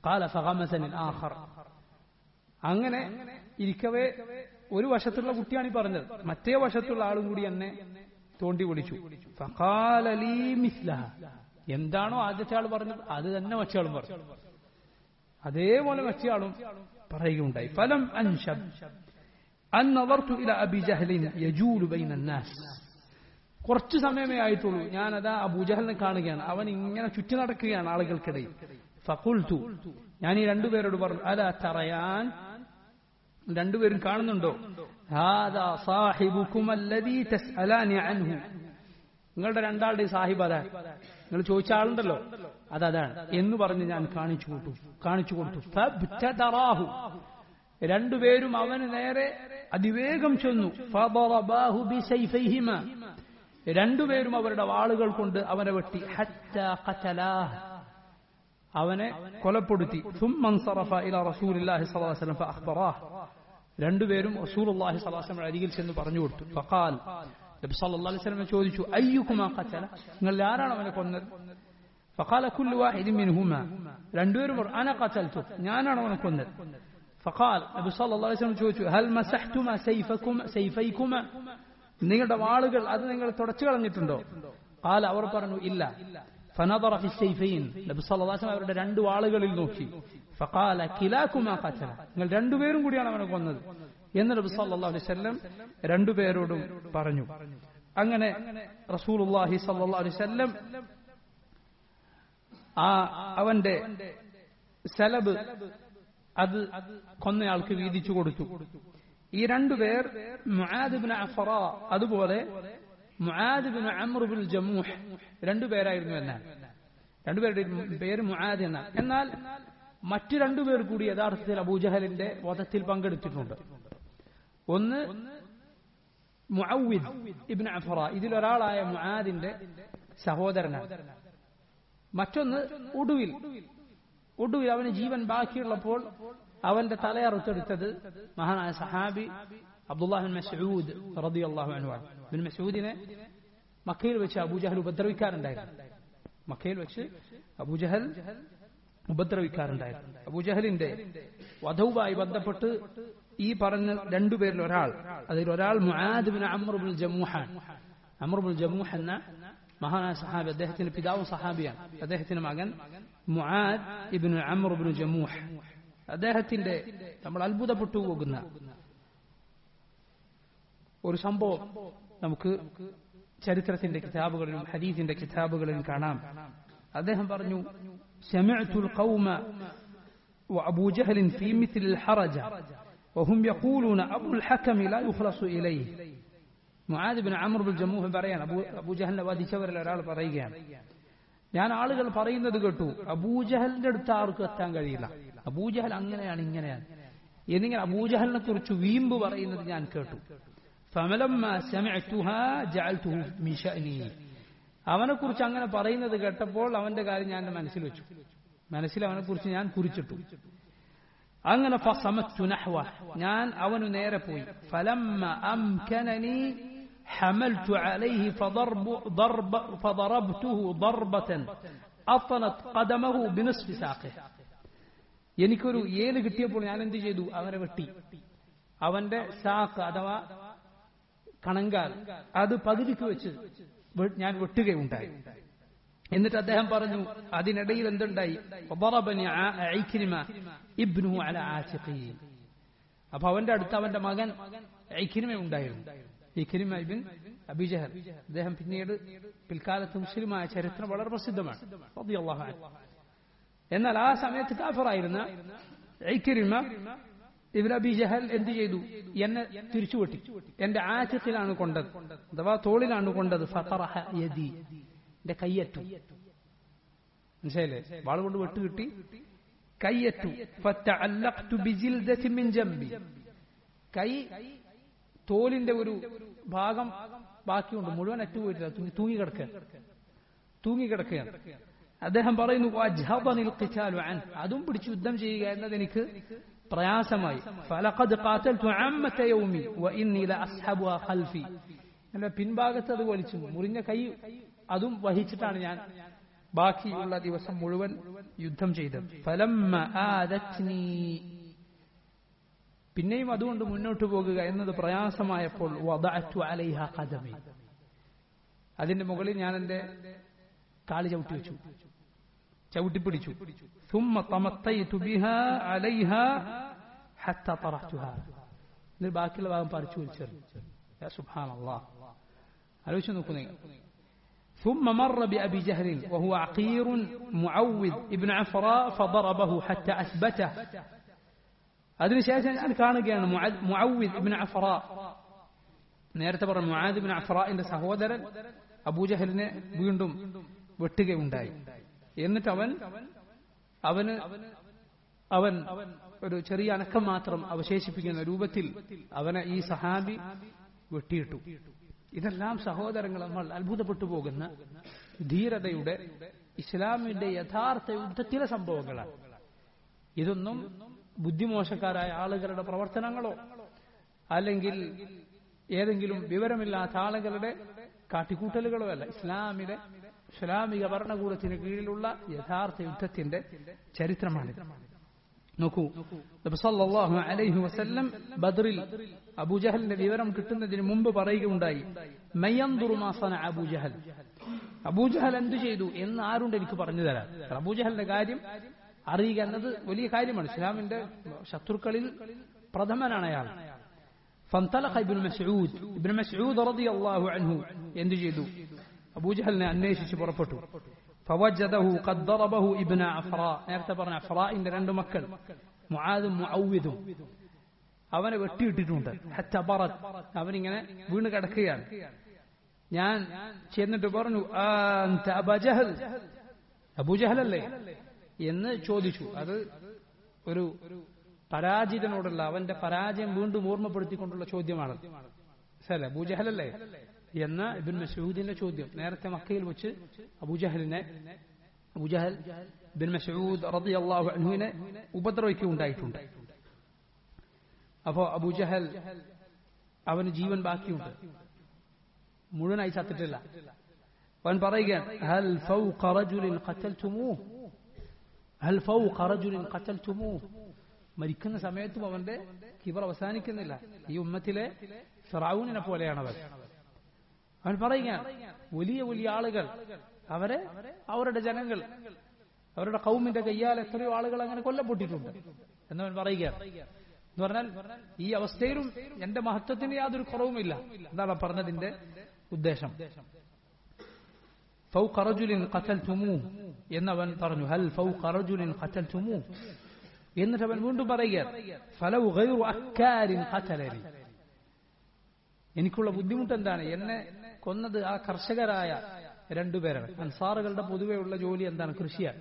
Speaker 2: قال فغمسني الآخر അങ്ങനെ ഇരിക്കവേ ഒരു വശത്തുള്ള കുട്ടിയാണ് ഈ പറഞ്ഞത് മറ്റേ വശത്തുള്ള ആളും കൂടി എന്നെ തോണ്ടി വിളിച്ചു ഫഖാല ലീ മിസ്ലഹ. എന്താണോ ആദ്യത്തെ ആൾ പറഞ്ഞത് അത് തന്നെ മറ്റേ ആളും പറഞ്ഞു അതേപോലെ മറ്റേ ആളും പറയുകയുണ്ടായി ഫലം അൻഷബ് അൻ നദർതു ഇല അബി ജഹലിൻ യജൂലു ബൈന الناس കുറച്ചു സമയമേ ആയിട്ടുള്ളൂ ഞാൻ അതാ അബൂജഹലിനെ കാണുകയാണ് അവൻ ഇങ്ങനെ ചുറ്റി നടക്കുകയാണ് ആളുകൾക്കിടയിൽ ഫഖുൽതു ഞാൻ ഈ രണ്ടുപേരോട് പറഞ്ഞു അല തറയാൻ രണ്ടുപേരും കാണുന്നുണ്ടോ ഹാദാ സാഹിബുക്കും അല്ലദീ തസ്അലാനി അൻഹു നിങ്ങളുടെ രണ്ടാളുടെ സാഹിബ് അതാണ് നിങ്ങൾ ചോദിച്ച ആളുണ്ടല്ലോ അതതാണ് എന്ന് പറഞ്ഞ് ഞാൻ കാണിച്ചു കൊടുത്തു കാണിച്ചു കൊടുത്തു ഫബ്തദറാഹു. രണ്ടുപേരും അവന് നേരെ അതിവേഗം ചെന്നു ഫദറബാഹു ബിസൈഫൈഹിമ. രണ്ടുപേരും അവരുടെ വാളുകൾ കൊണ്ട് അവനെ വെട്ടി ഹത്താ ഖതലാഹ്. അവനെ കൊലപ്പെടുത്തി ثم انصرف الى رسول الله صلى الله عليه وسلم فاخبراه രണ്ടുപേരും റസൂലുള്ളാഹി സ്വല്ലല്ലാഹു അലൈഹി വസല്ലം അരികിൽ ചെന്ന് പറഞ്ഞു കൊടുത്തു ഫഖാൽ നബി സല്ലല്ലാഹു അലൈഹി വസല്ലം ചോദിച്ചു അയ്യുക്കുമാ ഖതല നിങ്ങൾ ആരാണ് അവനെ കൊന്നത് ഫഖാല കുല്ലു വാഹിദിൻ മിൻഹുമാ രണ്ടുപേരും പറഞ്ഞു അന ഖതൽതു ഞാനാണ് അവനെ കൊന്നത് ഫഖാൽ നബി സല്ലല്ലാഹു അലൈഹി വസല്ലം ചോദിച്ചു ഹൽ മസഹ്തുമാ സൈഫകുമാ സൈഫൈകുമാ നിങ്ങളുടെ വാളുകൾ അത് നിങ്ങൾ തുടച്ചു കളഞ്ഞിട്ടുണ്ടോ ഖാല അവർ പറഞ്ഞു ഇല്ല فنظر في السيفين നബി സല്ലല്ലാഹു അലൈഹി വസല്ലം അവരുടെ രണ്ട് വാളുകളിൽ നോക്കി فقال كلاكما قتل നിങ്ങൾ രണ്ടുപേരും കൂടിയാണ് അവനെ കൊന്നത് എന്ന് നബി സല്ലല്ലാഹു അലൈഹി വസല്ലം രണ്ടുപേരോടും പറഞ്ഞു അങ്ങനെ റസൂലുള്ളാഹി സല്ലല്ലാഹു അലൈഹി വസല്ലം ആ അവന്റെ സലബ് അത് കൊന്നയാൾക്ക് വീതിച്ചു കൊടുത്തു ഈ രണ്ടുപേർ മുആദിബിന് അഫറ അതുപോലെ മുആദിബിന് അമ്രുബുൽ ജമൂഹ് രണ്ടുപേരായിരുന്നു എന്നാണ് രണ്ടുപേരുടെ പേര് മുആദ് എന്നാണ് എന്നാൽ മറ്റു രണ്ടുപേർ കൂടി യഥാർത്ഥത്തിൽ അബൂജഹലിന്റെ വധത്തിൽ പങ്കെടുത്തിട്ടുണ്ട് ഒന്ന് മുഅവ്വിദ് ഇബ്നു അഫറ ഇതിലൊരാളായ മുആദിന്റെ സഹോദരനാണ് മറ്റൊന്ന് ഒടുവിൽ ഒടുവിൽ അവന് ജീവൻ ബാക്കിയുള്ളപ്പോൾ അവന്റെ തലയറുത്തെടുത്തത് മഹാനായ സഹാബി അബ്ദുല്ലാഹിൻ മസൂദ് റളിയല്ലാഹു അൻഹു ആണ്. ബിൻ മസൂദിനെ മക്കയിൽ വെച്ച് അബൂജഹൽ ഉപദ്രവിക്കാറുണ്ടായിരുന്നു മക്കയിൽ വെച്ച് അബൂജഹൽ ഉപദ്രവിക്കാറുണ്ടായിരുന്നു അബൂജഹലിന്റെ വധവുമായി ബന്ധപ്പെട്ട് ഈ പറഞ്ഞ രണ്ടുപേരിൽ ഒരാൾ അതിൽ ഒരാൾ മുആദ് അമ്രുബുൽ ജമൂഹാൻ അമ്രുബുൽ ജമൂഹ് എന്ന മഹാനായ സഹാബി അദ്ദേഹത്തിന്റെ പിതാവും സഹാബിയാണ് അദ്ദേഹത്തിന്റെ മകൻ മുആദ് ഇബ്നു അമ്രുബുൽ ജമൂഹ് അദ്ദേഹത്തിന്റെ നമ്മൾ അത്ഭുതപ്പെട്ടു പോകുന്ന ഒരു സംഭവം നമുക്ക് ചരിത്രത്തിന്റെ കിതാബുകളിലും ഹദീസിന്റെ കിതാബുകളിലും കാണാം അദ്ദേഹം പറഞ്ഞു سمعت القوم وأبو جهل في مثل الحرج وهم يقولون أبو الحكم لا يخلص إليه Muadh bin Amr bin Jamuh പറയാണ് അബൂ അബൂജഹലിനെ വധിച്ചവരിൽ ഒരാൾ പറയുകയാണ് ഞാൻ ആളുകൾ പറയുന്നത് കേട്ടു അബൂജഹലിന്റെ അടുത്ത് ആർക്കും എത്താൻ കഴിയില്ല അബൂജഹൽ അങ്ങനെയാണ് ഇങ്ങനെയാണ് എന്നിങ്ങനെ അബൂജഹലിനെ കുറിച്ച് വീമ്പ് പറയുന്നത് ഞാൻ കേട്ടു فملما سمعتها جعلته من شأني അവനെ കുറിച്ച് അങ്ങനെ പറയുന്നത് കേട്ടപ്പോൾ അവന്റെ കാര്യം ഞാൻ എൻ്റെ മനസ്സിൽ വെച്ചു മനസ്സിൽ അവനെ കുറിച്ച് ഞാൻ കുറിച്ചിട്ടു അങ്ങനെ ഫസമത്തു നഹ്വ ഞാൻ അവനു നേരെ പോയി فلما أمكنني حملت عليه فضرب ضرب فضربته ضربة أطنت قدمه بنصف ساقه എനിക്കൊരു ഏല് കിട്ടിയപ്പോൾ ഞാൻ എന്ത് ചെയ്തു അവനെ വെട്ടി അവന്റെ സാക്ക് അഥവാ കണങ്കാൽ അത് പകുതിക്ക് വെച്ച് വെ- ഞാൻ വെട്ടുകയുണ്ടായി എന്നിട്ട് അദ്ദേഹം പറഞ്ഞു അതിനിടയിൽ എന്തുണ്ടായി وضربني ع- عكرمة ابنه على عاتقه അപ്പൊ അവന്റെ അടുത്ത് അവന്റെ മകൻ ഐഖിരിമ ഉണ്ടായിരുന്നു ഇഖിരിമ ഇബിൻ അബിജഹൽ അദ്ദേഹം പിന്നീട് പിൽക്കാലത്ത് മുസ്ലിമായ ചരിത്രം വളരെ പ്രസിദ്ധമാണ് റളിയല്ലാഹു അൻഹു. എന്നാൽ ആ സമയത്ത് കാഫറായിരുന്ന ഐക്കരിമ ഇബിൻ അബി ജഹൽ എന്ത് ചെയ്തു എന്നെ തിരിച്ചു വെട്ടി എന്റെ ആറ്റത്തിലാണ് കൊണ്ടത് അഥവാ തോളിലാണ് കൊണ്ടത് ഫതറഹ യദി എന്റെ കയ്യറ്റു മനസ്സിലായില്ലേ വാൾ കൊണ്ട് വെട്ട് കിട്ടി കയ്യറ്റു ഫതഅല്ലഖ്തു ബിജിൽദതി മിൻ ജംബി കൈ തോലിന്റെ ഒരു ഭാഗം ബാക്കിയുണ്ട് മുഴുവൻ അറ്റുപോയിട്ടില്ല തൂങ്ങി തൂങ്ങിക്കിടക്കുക തൂങ്ങിക്കിടക്കുകയാണ് അദ്ദേഹം പറയുന്നു "വജ്ഹദനിൽ ഖിതാലു അൻ." അതും പിടിച്ച് യുദ്ധം ചെയ്യുക എന്നത് എനിക്ക് പ്രയാസമായി ഫലഖദ് ഖാതൽതു അമ്മത യൗമി വഇന്നി ലഅസ്ഹബുഹാ ഖൽഫി എന്റെ പിൻഭാഗത്ത് അത് വലിച്ചു മുറിഞ്ഞ കൈ അതും വഹിച്ചിട്ടാണ് ഞാൻ ബാക്കിയുള്ള ദിവസം മുഴുവൻ യുദ്ധം ചെയ്ത് ഫലമ്മ ആദത്നി പിന്നെയും അതുകൊണ്ട് മുന്നോട്ട് പോകുക എന്നത് പ്രയാസമായപ്പോൾ വദഅtu അലൈഹ ഖദമി അതിന്റെ മുകളിൽ ഞാൻ എന്റെ കാല് ചവിട്ടി വെച്ചു ചവിട്ടിപ്പിടിച്ചു ثم طمطيت بها عليها حتى طرحتها എന്നിട്ട് ബാക്കിയുള്ള ഭാഗം പറിച്ചു വലിച്ചെറിഞ്ഞു യാ സുബ്ഹാനല്ലാഹ് ആലോചിച്ച് നോക്കൂ നിങ്ങൾ ثم مر بأبي جهل وهو عقير معوذ ابن عفراء فضربه حتى أثبته അതിനുശേഷം ഞാൻ കാണുകയാണ് മുഅവ്വിദ് ഇബ്നു അഫറ നേരത്തെ പറഞ്ഞ മുആദ് ഇബ്നു അഫറാന്റെ സഹോദരൻ അബൂജഹലിനെ വീണ്ടും വെട്ടുകയുണ്ടായി എന്നിട്ട് അവൻ അവന് അവൻ ഒരു ചെറിയ അനക്കം മാത്രം അവശേഷിപ്പിക്കുന്ന രൂപത്തിൽ അവനെ ഈ സഹാബി വെട്ടിയിട്ടു ഇതെല്ലാം സഹോദരങ്ങൾ നമ്മൾ അത്ഭുതപ്പെട്ടു പോകുന്ന ധീരതയുടെ ഇസ്ലാമിന്റെ യഥാർത്ഥ യുദ്ധത്തിലെ സംഭവങ്ങളാണ് ഇതൊന്നും ബുദ്ധിമോശക്കാരായ ആളുകളുടെ പ്രവർത്തനങ്ങളോ അല്ലെങ്കിൽ ഏതെങ്കിലും വിവരമില്ലാത്ത ആളുകളുടെ കാട്ടിക്കൂട്ടലുകളോ അല്ല ഇസ്ലാമിലെ ഇസ്ലാമിക ഭരണകൂടത്തിന് കീഴിലുള്ള യഥാർത്ഥ യുദ്ധത്തിന്റെ ചരിത്രമാണിത് നോക്കൂ നബി സല്ലല്ലാഹു അലൈഹി വസല്ലം ബദ്റിൽ അബൂജഹലിന്റെ വിവരം കിട്ടുന്നതിന് മുമ്പ് പറയുകയുണ്ടായി മയ്യന്തുറു മാസന അബൂജഹൽ അബൂജഹൽ എന്തു ചെയ്തു എന്ന് ആരുണ്ട് എനിക്ക് പറഞ്ഞു തരാം അബൂജഹലിന്റെ കാര്യം അറിയുക എന്നത് വലിയ കാര്യമാണ് ഇസ്ലാമിന്റെ ശത്രുക്കളിൽ പ്രഥമനാണ് അയാൾ فانطلق ابن مسعود ابن مسعود رضي الله عنه എന്തു ചെയ്തു അബൂജഹലിനെ അന്വേഷിച്ച് പുറപ്പെട്ടു فوجده قد ضربه ابن عفراء നേരത്തെ പറഞ്ഞ അഫ്രാഇന്റെ രണ്ട് മക്കൾ മുആദും മുഔവിദും അവനെ വെട്ടിയിട്ടിട്ടുണ്ട് ഹത്ത ബറത് അവനിങ്ങനെ വീണ് കിടക്കുകയാണ് ഞാൻ ചെന്നിട്ട് പറഞ്ഞു "ആന്ത അബജഹൽ അബൂജഹലല്ലേ എന്ന് ചോദിച്ചു അത് ഒരു പരാജിതനോടുള്ള അവന്റെ പരാജയം വീണ്ടും ഓർമ്മപ്പെടുത്തിക്കൊണ്ടുള്ള ചോദ്യമാണ് ശരി അബൂജഹലല്ലേ എന്ന ഇബിൻ മസൂദിന്റെ ചോദ്യം നേരത്തെ മക്കയിൽ വെച്ച് അബൂജഹലിനെ അബൂജഹൽ ബിൻ മസൂദ് റതി അള്ളാഹു അൻഹുവിനെ ഉപദ്രവിക്കുകയുണ്ടായിട്ടുണ്ട് അപ്പോ അബൂജഹൽ അവന് ജീവൻ ബാക്കിയുണ്ട് മുഴുവനായി ചത്തിട്ടില്ല അവൻ പറയുകയാണ് ഹൽ ഫൗഖ റജുലിൻ ഖതൽതുമൂഹ് ഹൽ ഫൗഖ റജുലിൻ ഖതൽതുമൂഹ് മരിക്കുന്ന സമയത്തും അവന്റെ കിബർ അവസാനിക്കുന്നില്ല ഈ ഉമ്മത്തിലെ ഫിറൌനിനെ പോലെയാണ് അവൻ അവൻ പറയുകയാണ് വലിയ വലിയ ആളുകൾ അവരെ അവരുടെ ജനങ്ങൾ അവരുടെ കൗമിന്റെ കയ്യാൽ എത്രയോ ആളുകൾ അങ്ങനെ കൊല്ലപ്പെട്ടിട്ടുണ്ട് എന്നവൻ പറയുകയാണ് എന്ന് പറഞ്ഞാൽ ഈ അവസ്ഥയിലും എന്റെ മഹത്വത്തിന് യാതൊരു കുറവുമില്ല എന്താണ് പറഞ്ഞതിന്റെ ഉദ്ദേശം فوق رجل قتلتموه എന്നവൻ പറഞ്ഞു ഹൽ فوق رجل قتلتموه എന്നിട്ട് അവൻ വീണ്ടും പറയുക ഫലവ് ഗൈറു അക്കാരിൻ ഖതലനി എനിക്കുള്ള ബുദ്ധിമുട്ട് എന്താണ് എന്നെ കൊന്നത് ആ കർഷകരായ രണ്ടുപേരാണ് അൻസാറുകളുടെ പൊതുവെയുള്ള ജോലി എന്താണ് കൃഷിയാണ്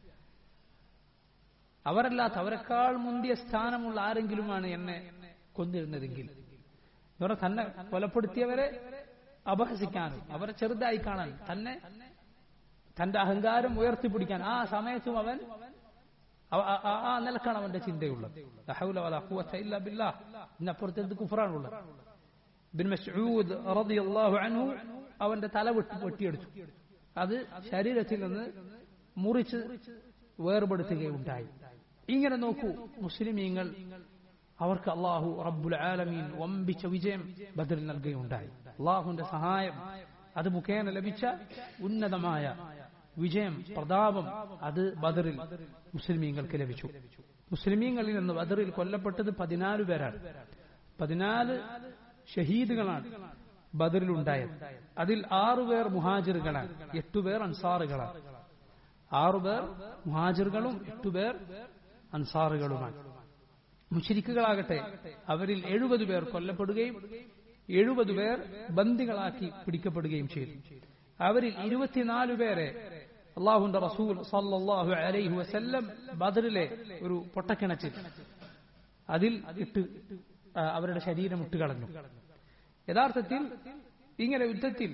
Speaker 2: അവരല്ലാത്ത അവരെക്കാൾ മുന്തിയ സ്ഥാനമുള്ള ആരെങ്കിലുമാണ് എന്നെ കൊന്നിരുന്നതെങ്കിൽ ഇവരെ തന്നെ കൊലപ്പെടുത്തിയവരെ അപഹസിക്കാനും അവരെ ചെറുതായി കാണാൻ തന്നെ തന്റെ അഹങ്കാരം ഉയർത്തിപ്പിടിക്കാൻ ആ സമയത്തും അവൻ ആ നിലക്കാണ് അവന്റെ ചിന്തയുള്ളത് ഇതിനപ്പുറത്ത് കുഫറാണുള്ളത് ബിൻ മസ്ഊദ് റളിയല്ലാഹു അൻഹു അവന്റെ തല വെട്ടി വെട്ടിയെടുത്തു അത് ശരീരത്തിൽ നിന്ന് മുറിച്ച് വേർപെടുത്തുകയുണ്ടായി ഇങ്ങനെ നോക്കൂ മുസ്ലിമീങ്ങൾ അവർക്ക് അള്ളാഹു റബ്ബുൽ ആലമീൻ വമ്പിച്ച വിജയം ബദറിൽ നൽകുകയുണ്ടായി അള്ളാഹുവിന്റെ സഹായം അത് മുഖേന ലഭിച്ച ഉന്നതമായ വിജയം പ്രതാപം അത് ബദറിൽ മുസ്ലിമീങ്ങൾക്ക് ലഭിച്ചു മുസ്ലിമീങ്ങളിൽ നിന്ന് ബദറിൽ കൊല്ലപ്പെട്ടത് പതിനാല് പേരാണ് പതിനാല് ഷഹീദുകളാണ് ബദറിൽ ഉണ്ടായത് അതിൽ ആറുപേർ മുഹാജിറുകളാണ് എട്ടുപേർ അൻസാറുകളാണ് ആറുപേർ മുഹാജിറുകളും എട്ടുപേർ അൻസാറുകളുമാണ് മുഷരിക്കുകളാകട്ടെ അവരിൽ എഴുപത് പേർ കൊല്ലപ്പെടുകയും എഴുപത് പേർ ബന്ദികളാക്കി പിടിക്കപ്പെടുകയും ചെയ്തു അവരിൽ ഇരുപത്തിനാല് പേരെ അള്ളാഹുന്റെ റസൂൽ സല്ലാഹു അലൈഹി വസല്ലം ബദറിലെ ഒരു പൊട്ടക്കിണച്ചിൽ അതിൽ ഇട്ട് അവരുടെ ശരീരം ഇട്ടുകളഞ്ഞു യഥാർത്ഥത്തിൽ ഇങ്ങനെ യുദ്ധത്തിൽ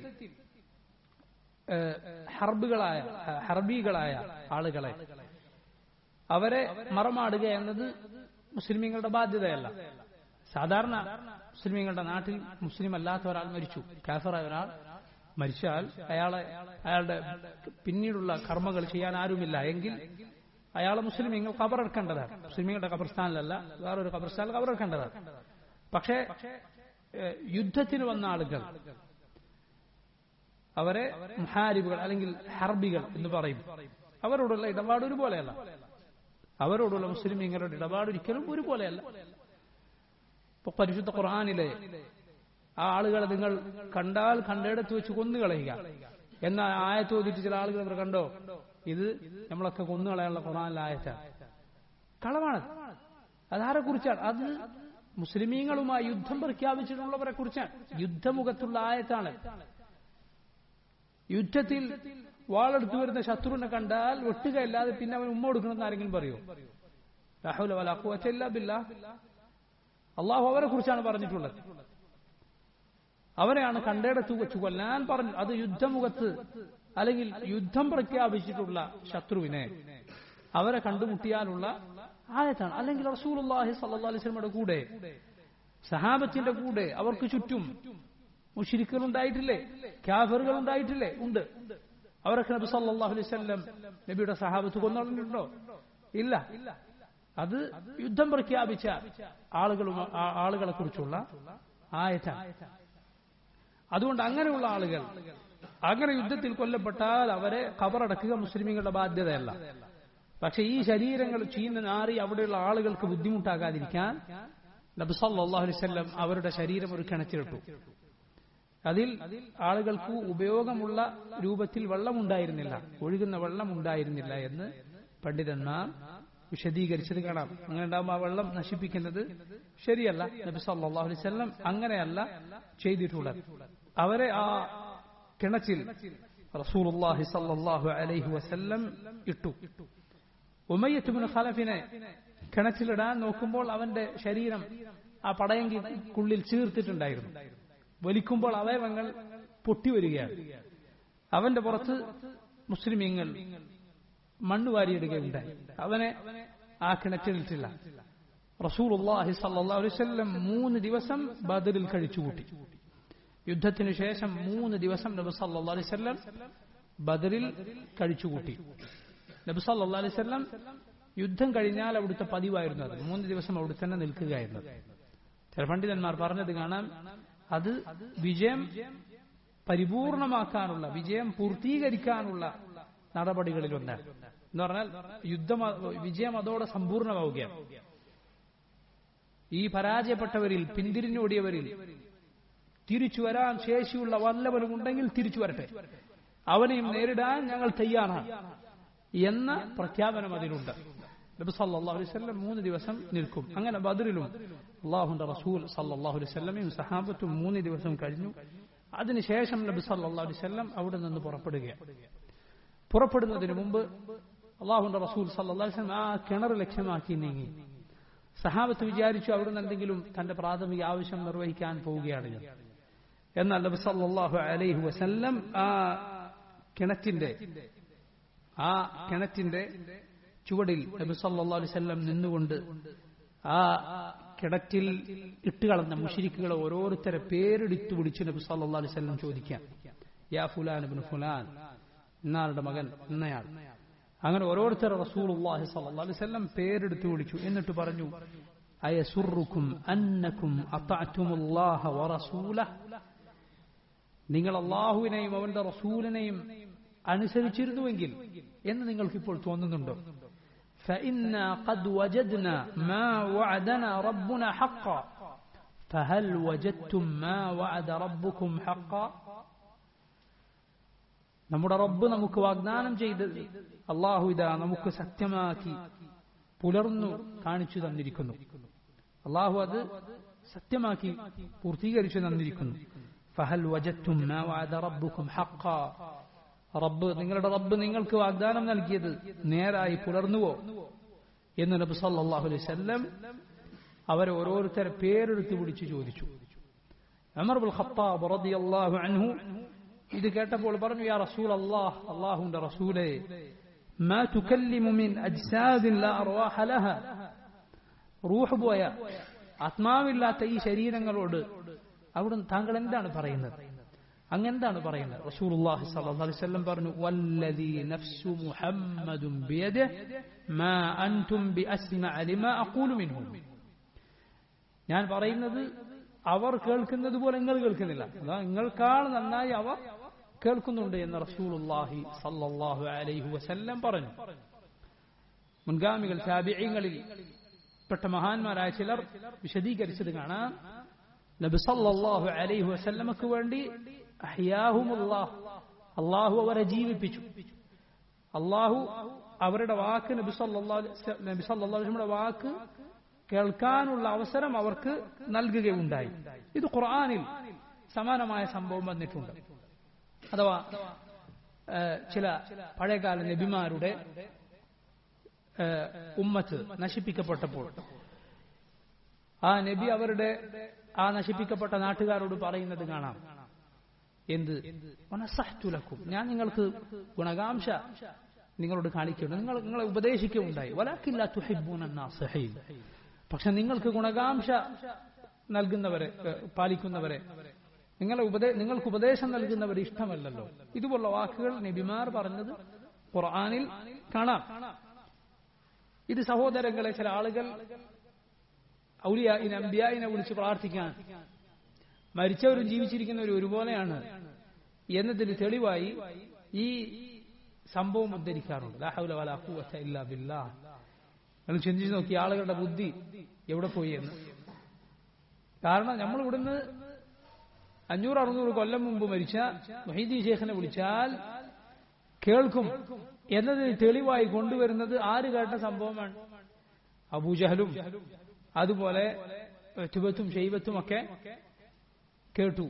Speaker 2: ഹർബുകളായ ഹർബികളായ ആളുകളെ അവരെ മറമാടുക എന്നത് മുസ്ലിമീങ്ങളുടെ ബാധ്യതയല്ല സാധാരണ മുസ്ലിമീങ്ങളുടെ നാട്ടിൽ മുസ്ലിം അല്ലാത്ത ഒരാൾ മരിച്ചു കാഫറായ ഒരാൾ മരിച്ചാൽ അയാളെ അയാളുടെ പിന്നീടുള്ള കർമ്മങ്ങൾ ചെയ്യാൻ ആരുമില്ല എങ്കിൽ അയാളെ മുസ്ലിമീങ്ങൾ കബറെടുക്കേണ്ടതാണ് മുസ്ലിമീങ്ങളുടെ കബർസ്ഥാനിലല്ല വേറൊരു കബർസ്ഥാനിൽ കബറെടുക്കേണ്ടതാണ് പക്ഷേ ഏഹ്, യുദ്ധത്തിന് വന്ന ആളുകൾ അവരെ മുഹാരിബുകൾ അല്ലെങ്കിൽ ഹർബികൾ എന്ന് പറയും അവരോടുള്ള ഇടപാട് ഒരുപോലെയല്ല അവരോടുള്ള മുസ്ലിമീങ്ങളുടെ ഇടപാട് ഒരിക്കലും ഒരുപോലെയല്ല ഇപ്പൊ പരിശുദ്ധ ഖുർആാനിലെ ആ ആളുകളെ നിങ്ങൾ കണ്ടാൽ കണ്ടെടുത്ത് വെച്ച് കൊന്നുകളയുക എന്ന ആയത്ത് ഓതിട്ട് ചില ആളുകൾ അവർ കണ്ടോ ഇത് നമ്മളൊക്കെ കൊന്നുകളയാനുള്ള ഖുർആാനിലെ ആയത്താണ് കളവാണ് അതാരെ കുറിച്ചാണ് അത് മുസ്ലിമീങ്ങളുമായി യുദ്ധം പ്രഖ്യാപിച്ചിട്ടുള്ളവരെ കുറിച്ചാണ് യുദ്ധമുഖത്തുള്ള ആയത്താണ് യുദ്ധത്തിൽ വാളെടുത്തു വരുന്ന ശത്രുവിനെ കണ്ടാൽ വെട്ടുകയല്ലാതെ പിന്നെ അവൻ ഉമ്മ കൊടുക്കണമെന്ന് ആരെങ്കിലും പറയോ രാഹുല വലാഖുവല്ല ബില്ല അള്ളാഹു അവരെ കുറിച്ചാണ് പറഞ്ഞിട്ടുള്ളത് അവരെയാണ് കണ്ടയിടത്ത് വെച്ച് കൊല്ലാൻ പറഞ്ഞു അത് യുദ്ധമുഖത്ത് അല്ലെങ്കിൽ യുദ്ധം പ്രഖ്യാപിച്ചിട്ടുള്ള ശത്രുവിനെ അവരെ കണ്ടുമുട്ടിയാലുള്ള ആയത്താണ് അല്ലെങ്കിൽ റസൂലുള്ളാഹി സല്ലല്ലാഹു അലൈഹി വസല്ലമയുടെ കൂടെ സഹാബത്തിന്റെ കൂടെ അവർക്ക് ചുറ്റും മുഷിരിക്കുകൾ ഉണ്ടായിട്ടില്ലേ ക്യാഫറുകൾ ഉണ്ടായിട്ടില്ലേ ഉണ്ട് അവരൊക്കെ നബി സല്ലല്ലാഹു അലൈഹി വസല്ലം നബിയുടെ സഹാബത്ത് കൊന്നിട്ടുണ്ടോ ഇല്ല അത് യുദ്ധം പ്രഖ്യാപിച്ച ആളുകളും ആ- ആളുകളെ കുറിച്ചുള്ള ആയത്താണ് അതുകൊണ്ട് അങ്ങനെയുള്ള ആളുകൾ അങ്ങനെ യുദ്ധത്തിൽ കൊല്ലപ്പെട്ടാൽ അവരെ കബറടക്കുക മുസ്ലിമീങ്ങളുടെ ബാധ്യതയല്ല പക്ഷെ ഈ ശരീരങ്ങൾ ചീഞ്ഞ് നാറി അവിടെയുള്ള ആളുകൾക്ക് ബുദ്ധിമുട്ടാകാതിരിക്കാൻ നബി സല്ലല്ലാഹു അലൈഹി വസല്ലം അവരുടെ ശരീരം ഒരു കിണറ്റിലിട്ടു അതിൽ ആളുകൾക്ക് ഉപയോഗമുള്ള രൂപത്തിൽ വെള്ളമുണ്ടായിരുന്നില്ല ഒഴുകുന്ന വെള്ളം ഉണ്ടായിരുന്നില്ല എന്ന് പണ്ഡിതന്മാർ വിശദീകരിച്ചത് കാണാം അങ്ങനെ ഉണ്ടാകുമ്പോൾ ആ വെള്ളം നശിപ്പിക്കുന്നത് ശരിയല്ല നബി സല്ലല്ലാഹു അലൈഹി വസല്ലം അങ്ങനെയല്ല ചെയ്തിട്ടുള്ളത് അവരെ ആ കിണറ്റിൽ റസൂലുള്ളാഹി സല്ലല്ലാഹു അലൈഹി വസല്ലം ഇട്ടു ഉമയ്യത്തുബിന് ഖലഫിനെ കിണറ്റിലിടാൻ നോക്കുമ്പോൾ അവന്റെ ശരീരം ആ പടയങ്കിക്കുള്ളിൽ ചീർത്തിട്ടുണ്ടായിരുന്നു വലിക്കുമ്പോൾ അവയവങ്ങൾ പൊട്ടിവരികയാണ് അവന്റെ പുറത്ത് മുസ്ലിമീങ്ങൾ മണ്ണ് വാരിയിടുകയുണ്ടായി അവനെ ആ കിണറ്റിലിട്ടില്ല റസൂലുള്ളാഹി സല്ലല്ലാഹു അലൈഹി വസല്ലം മൂന്ന് ദിവസം ബദറിൽ കഴിച്ചുകൂട്ടി യുദ്ധത്തിന് ശേഷം മൂന്ന് ദിവസം നബി സല്ലല്ലാഹു അലൈഹി വസല്ലം ബദറിൽ കഴിച്ചുകൂട്ടി നബി സല്ലല്ലാഹു അലൈഹി വസല്ലം യുദ്ധം കഴിഞ്ഞാൽ അവിടുത്തെ പതിവായിരുന്നു അത് മൂന്ന് ദിവസം അവിടെ തന്നെ നിൽക്കുകയായിരുന്നു ചില പണ്ഡിതന്മാർ പറഞ്ഞത് കാണാം അത് വിജയം പരിപൂർണമാക്കാനുള്ള വിജയം പൂർത്തീകരിക്കാനുള്ള നടപടികളിലൊന്നാണ് എന്ന് പറഞ്ഞാൽ യുദ്ധം അ- വിജയം അതോടെ സമ്പൂർണ്ണമാവുകയാണ് ഈ പരാജയപ്പെട്ടവരിൽ പിന്തിരിഞ്ഞോടിയവരിൽ തിരിച്ചു വരാൻ ശേഷിയുള്ള വല്ലവനും ഉണ്ടെങ്കിൽ തിരിച്ചു വരട്ടെ അവനെയും നേരിടാൻ ഞങ്ങൾ തയ്യാറാണ് എന്ന പ്രഖ്യാപനം അതിലുണ്ട് നബി സല്ലല്ലാഹു അലൈഹി വസല്ലം മൂന്ന് ദിവസം നിൽക്കും അങ്ങനെ ബദറിലും അള്ളാഹുന്റെ റസൂൽ സല്ലല്ലാഹു അലൈഹി വസല്ലമയും സഹാബത്തും മൂന്ന് ദിവസം കഴിഞ്ഞു അതിനുശേഷം നബി സല്ലല്ലാഹു അലൈഹി വസല്ലം അവിടെ നിന്ന് പുറപ്പെടുകയാണ് പുറപ്പെടുന്നതിന് മുമ്പ് അള്ളാഹുന്റെ റസൂൽ സല്ലല്ലാഹു അലൈഹി വസല്ലം ആ കിണർ ലക്ഷ്യമാക്കി നീങ്ങി സഹാബത്ത് വിചാരിച്ചു അവിടുന്ന് എന്തെങ്കിലും തന്റെ പ്രാഥമിക ആവശ്യം നിർവഹിക്കാൻ പോവുകയാണ് ഞാൻ. എന്നാൽ നബി സല്ലല്ലാഹു അലൈഹി വസല്ലം ആ കിണറ്റിന്റെ ആ കിണറ്റിന്റെ ചുവടിൽ നബി സല്ലല്ലാഹു അലൈഹി വസല്ലം നിന്നുകൊണ്ട് ആ കിണറ്റിൽ ഇട്ടുകളഞ്ഞ മുഷിരിക്കുകളെ ഓരോരുത്തരെ പേരെടുത്തു വിളിച്ച് നബി സല്ലല്ലാഹു അലൈഹി വസല്ലം ചോദിക്കാം യാ ഫുലാൻ ഇബ്നു ഫുലാൻ ഇന്നാളുടെ മകൻ ഇന്നയാൾ അങ്ങനെ ഓരോരുത്തരെ റസൂലുള്ളാഹി സ്വല്ലല്ലാഹു അലൈഹി വസല്ലം പേരെടുത്ത് വിളിച്ചു എന്നിട്ട് പറഞ്ഞു അയസുറുക്കും അന്നക്കും അത്തഅതുമുല്ലാഹ വറസൂലഹ് നിങ്ങൾ അള്ളാഹുവിനെയും അവന്റെ റസൂലിനെയും അനുസരിച്ചിരുന്നുവെങ്കിൽ എന്ന് നിങ്ങൾക്കിപ്പോൾ തോന്നുന്നുണ്ടോ فإنا قد وجدنا ما وعدنا ربنا حقا فهل وجدتم ما وعد ربكم حقا നമ്മുടെ റബ്ബ് നമുക്ക് വാഗ്ദാനം ചെയ്തത് അള്ളാഹു ഇതാ നമുക്ക് സത്യമാക്കി പുലർന്നു കാണിച്ചു തന്നിരിക്കുന്നു അള്ളാഹു അത് സത്യമാക്കി പൂർത്തീകരിച്ചു തന്നിരിക്കുന്നു ഫഹൽ വജത്തും മാ വഅദ റബ്ബുക്കും ഹഖ്ഖാ റബ്ബ് നിങ്ങളുടെ റബ്ബ് നിങ്ങൾക്ക് വാഗ്ദാനം നൽകിയത് നേരായി പുലർന്നുവോ എന്ന് നബി സല്ലല്ലാഹു അലൈഹി വസല്ലം അവരെ ഓരോരുത്തരെ പേരെടുത്ത് പിടിച്ചു ചോദിച്ചു ഉമർ ബിൻ ഖത്താബ് റളിയല്ലാഹു അൻഹു ഇത് കേട്ടപ്പോൾ പറഞ്ഞു യാ റസൂൽ അല്ലാഹ് അല്ലാഹുവിന്റെ റസൂലേ ما تكلم من أجساد لا أرواح لها റൂഹ് പോയ ആത്മാവില്ലാത്ത ഈ ശരീരങ്ങളോട് അവിടെ താങ്കൾ എന്താണ് പറയുന്നത് അങ്ങെന്താണ് പറയുന്നത് റസൂലുള്ളാഹി സ്വല്ലല്ലാഹു അലൈഹി വസല്ലം പറഞ്ഞു വല്ലദീ നഫ്സു മുഹമ്മദും ബിയദിഹി മാ അൻതും ബിഅസ്മഅ ലിമാ അഖൂലു മിൻഹും ഞാൻ പറയുന്നത് അവർ കേൾക്കുന്നത് പോലെ നിങ്ങൾ കേൾക്കുന്നില്ല അതാ നിങ്ങൾക്കാൾ നന്നായി അവർ കേൾക്കുന്നുണ്ട് എന്ന് റസൂലുള്ളാഹി സല്ലല്ലാഹു അലൈഹി വസല്ലം പറഞ്ഞു മുൻഗാമികൾ താബിഈങ്ങളിൽ പെട്ട മഹാന്മാരായ ചിലർ വിശദീകരിച്ചത് കാണാം നബി സല്ലല്ലാഹു അലൈഹി വസല്ലമക്ക് വേണ്ടി അഹ്യാഹുമുല്ലാഹ് അള്ളാഹു അവരെ ജീവിപ്പിച്ചു അള്ളാഹു അവരുടെ വാക്ക് നബി സല്ലല്ലാഹു അലൈഹി വസ- നബി സല്ലല്ലാഹു അലൈഹി വസല്ലമയുടെ വാക്ക് കേൾക്കാനുള്ള അവസരം അവർക്ക് നൽകുകയുണ്ടായി ഇത് ഖുർആനിൽ സമാനമായ സംഭവം വന്നിട്ടുണ്ട് അഥവാ ഏഹ്, ചില പഴയകാല നബിമാരുടെ ഏഹ്, ഉമ്മത്ത് നശിപ്പിക്കപ്പെട്ടപ്പോൾ ആ നബി അവരുടെ ആ നശിപ്പിക്കപ്പെട്ട നാട്ടുകാരോട് പറയുന്നത് കാണാം എന്ത് വനസഹ്തുലക്കും ഞാൻ നിങ്ങൾക്ക് ഗുണകാംക്ഷ നിങ്ങളോട് കാണിക്കുന്നു നിങ്ങൾ നിങ്ങളെ ഉപദേശിക്കുകയുണ്ടായി വലാക്കില്ല തുഹിബൂന നാസിഹീൻ പക്ഷെ നിങ്ങൾക്ക് ഗുണകാംക്ഷ നൽകുന്നവരെ ഏഹ്, പാലിക്കുന്നവരെ നിങ്ങളെ ഉപദേ നിങ്ങൾക്ക് ഉപദേശം നൽകുന്നവരെ ഇഷ്ടമല്ലല്ലോ ഇതുപോലുള്ള വാക്കുകൾ നബിമാർ പറഞ്ഞത് ഖുർആനിൽ കാണാം ഇത് സഹോദരങ്ങളെ ചില ആളുകൾ ഔലിയായിനെ അമ്പിയായിനെ വിളിച്ച് പ്രാർത്ഥിക്കാൻ മരിച്ചവരും ജീവിച്ചിരിക്കുന്നവരും ഒരുപോലെയാണ് എന്നതിന് തെളിവായി ഈ സംഭവം ഉദ്ധരിക്കാറുണ്ട് ലാ ഹൗല വലാ ഖുവത ഇല്ലാ ബില്ലാഹ് നിങ്ങൾ ചിന്തിച്ചു നോക്കി ആളുകളുടെ ബുദ്ധി എവിടെ പോയി എന്ന് കാരണം നമ്മൾ ഇവിടുന്ന് അഞ്ഞൂറ് അറുന്നൂറ് കൊല്ലം മുമ്പ് മരിച്ച മൊഹീദി ഷേഖിനെ വിളിച്ചാൽ കേൾക്കും എന്നതിന് തെളിവായി കൊണ്ടുവരുന്നത് ആര് കേട്ട സംഭവമാണ് അബൂജഹലും അതുപോലെ ടുബത്തും ഷെയ്ബത്തും ഒക്കെ കേട്ടു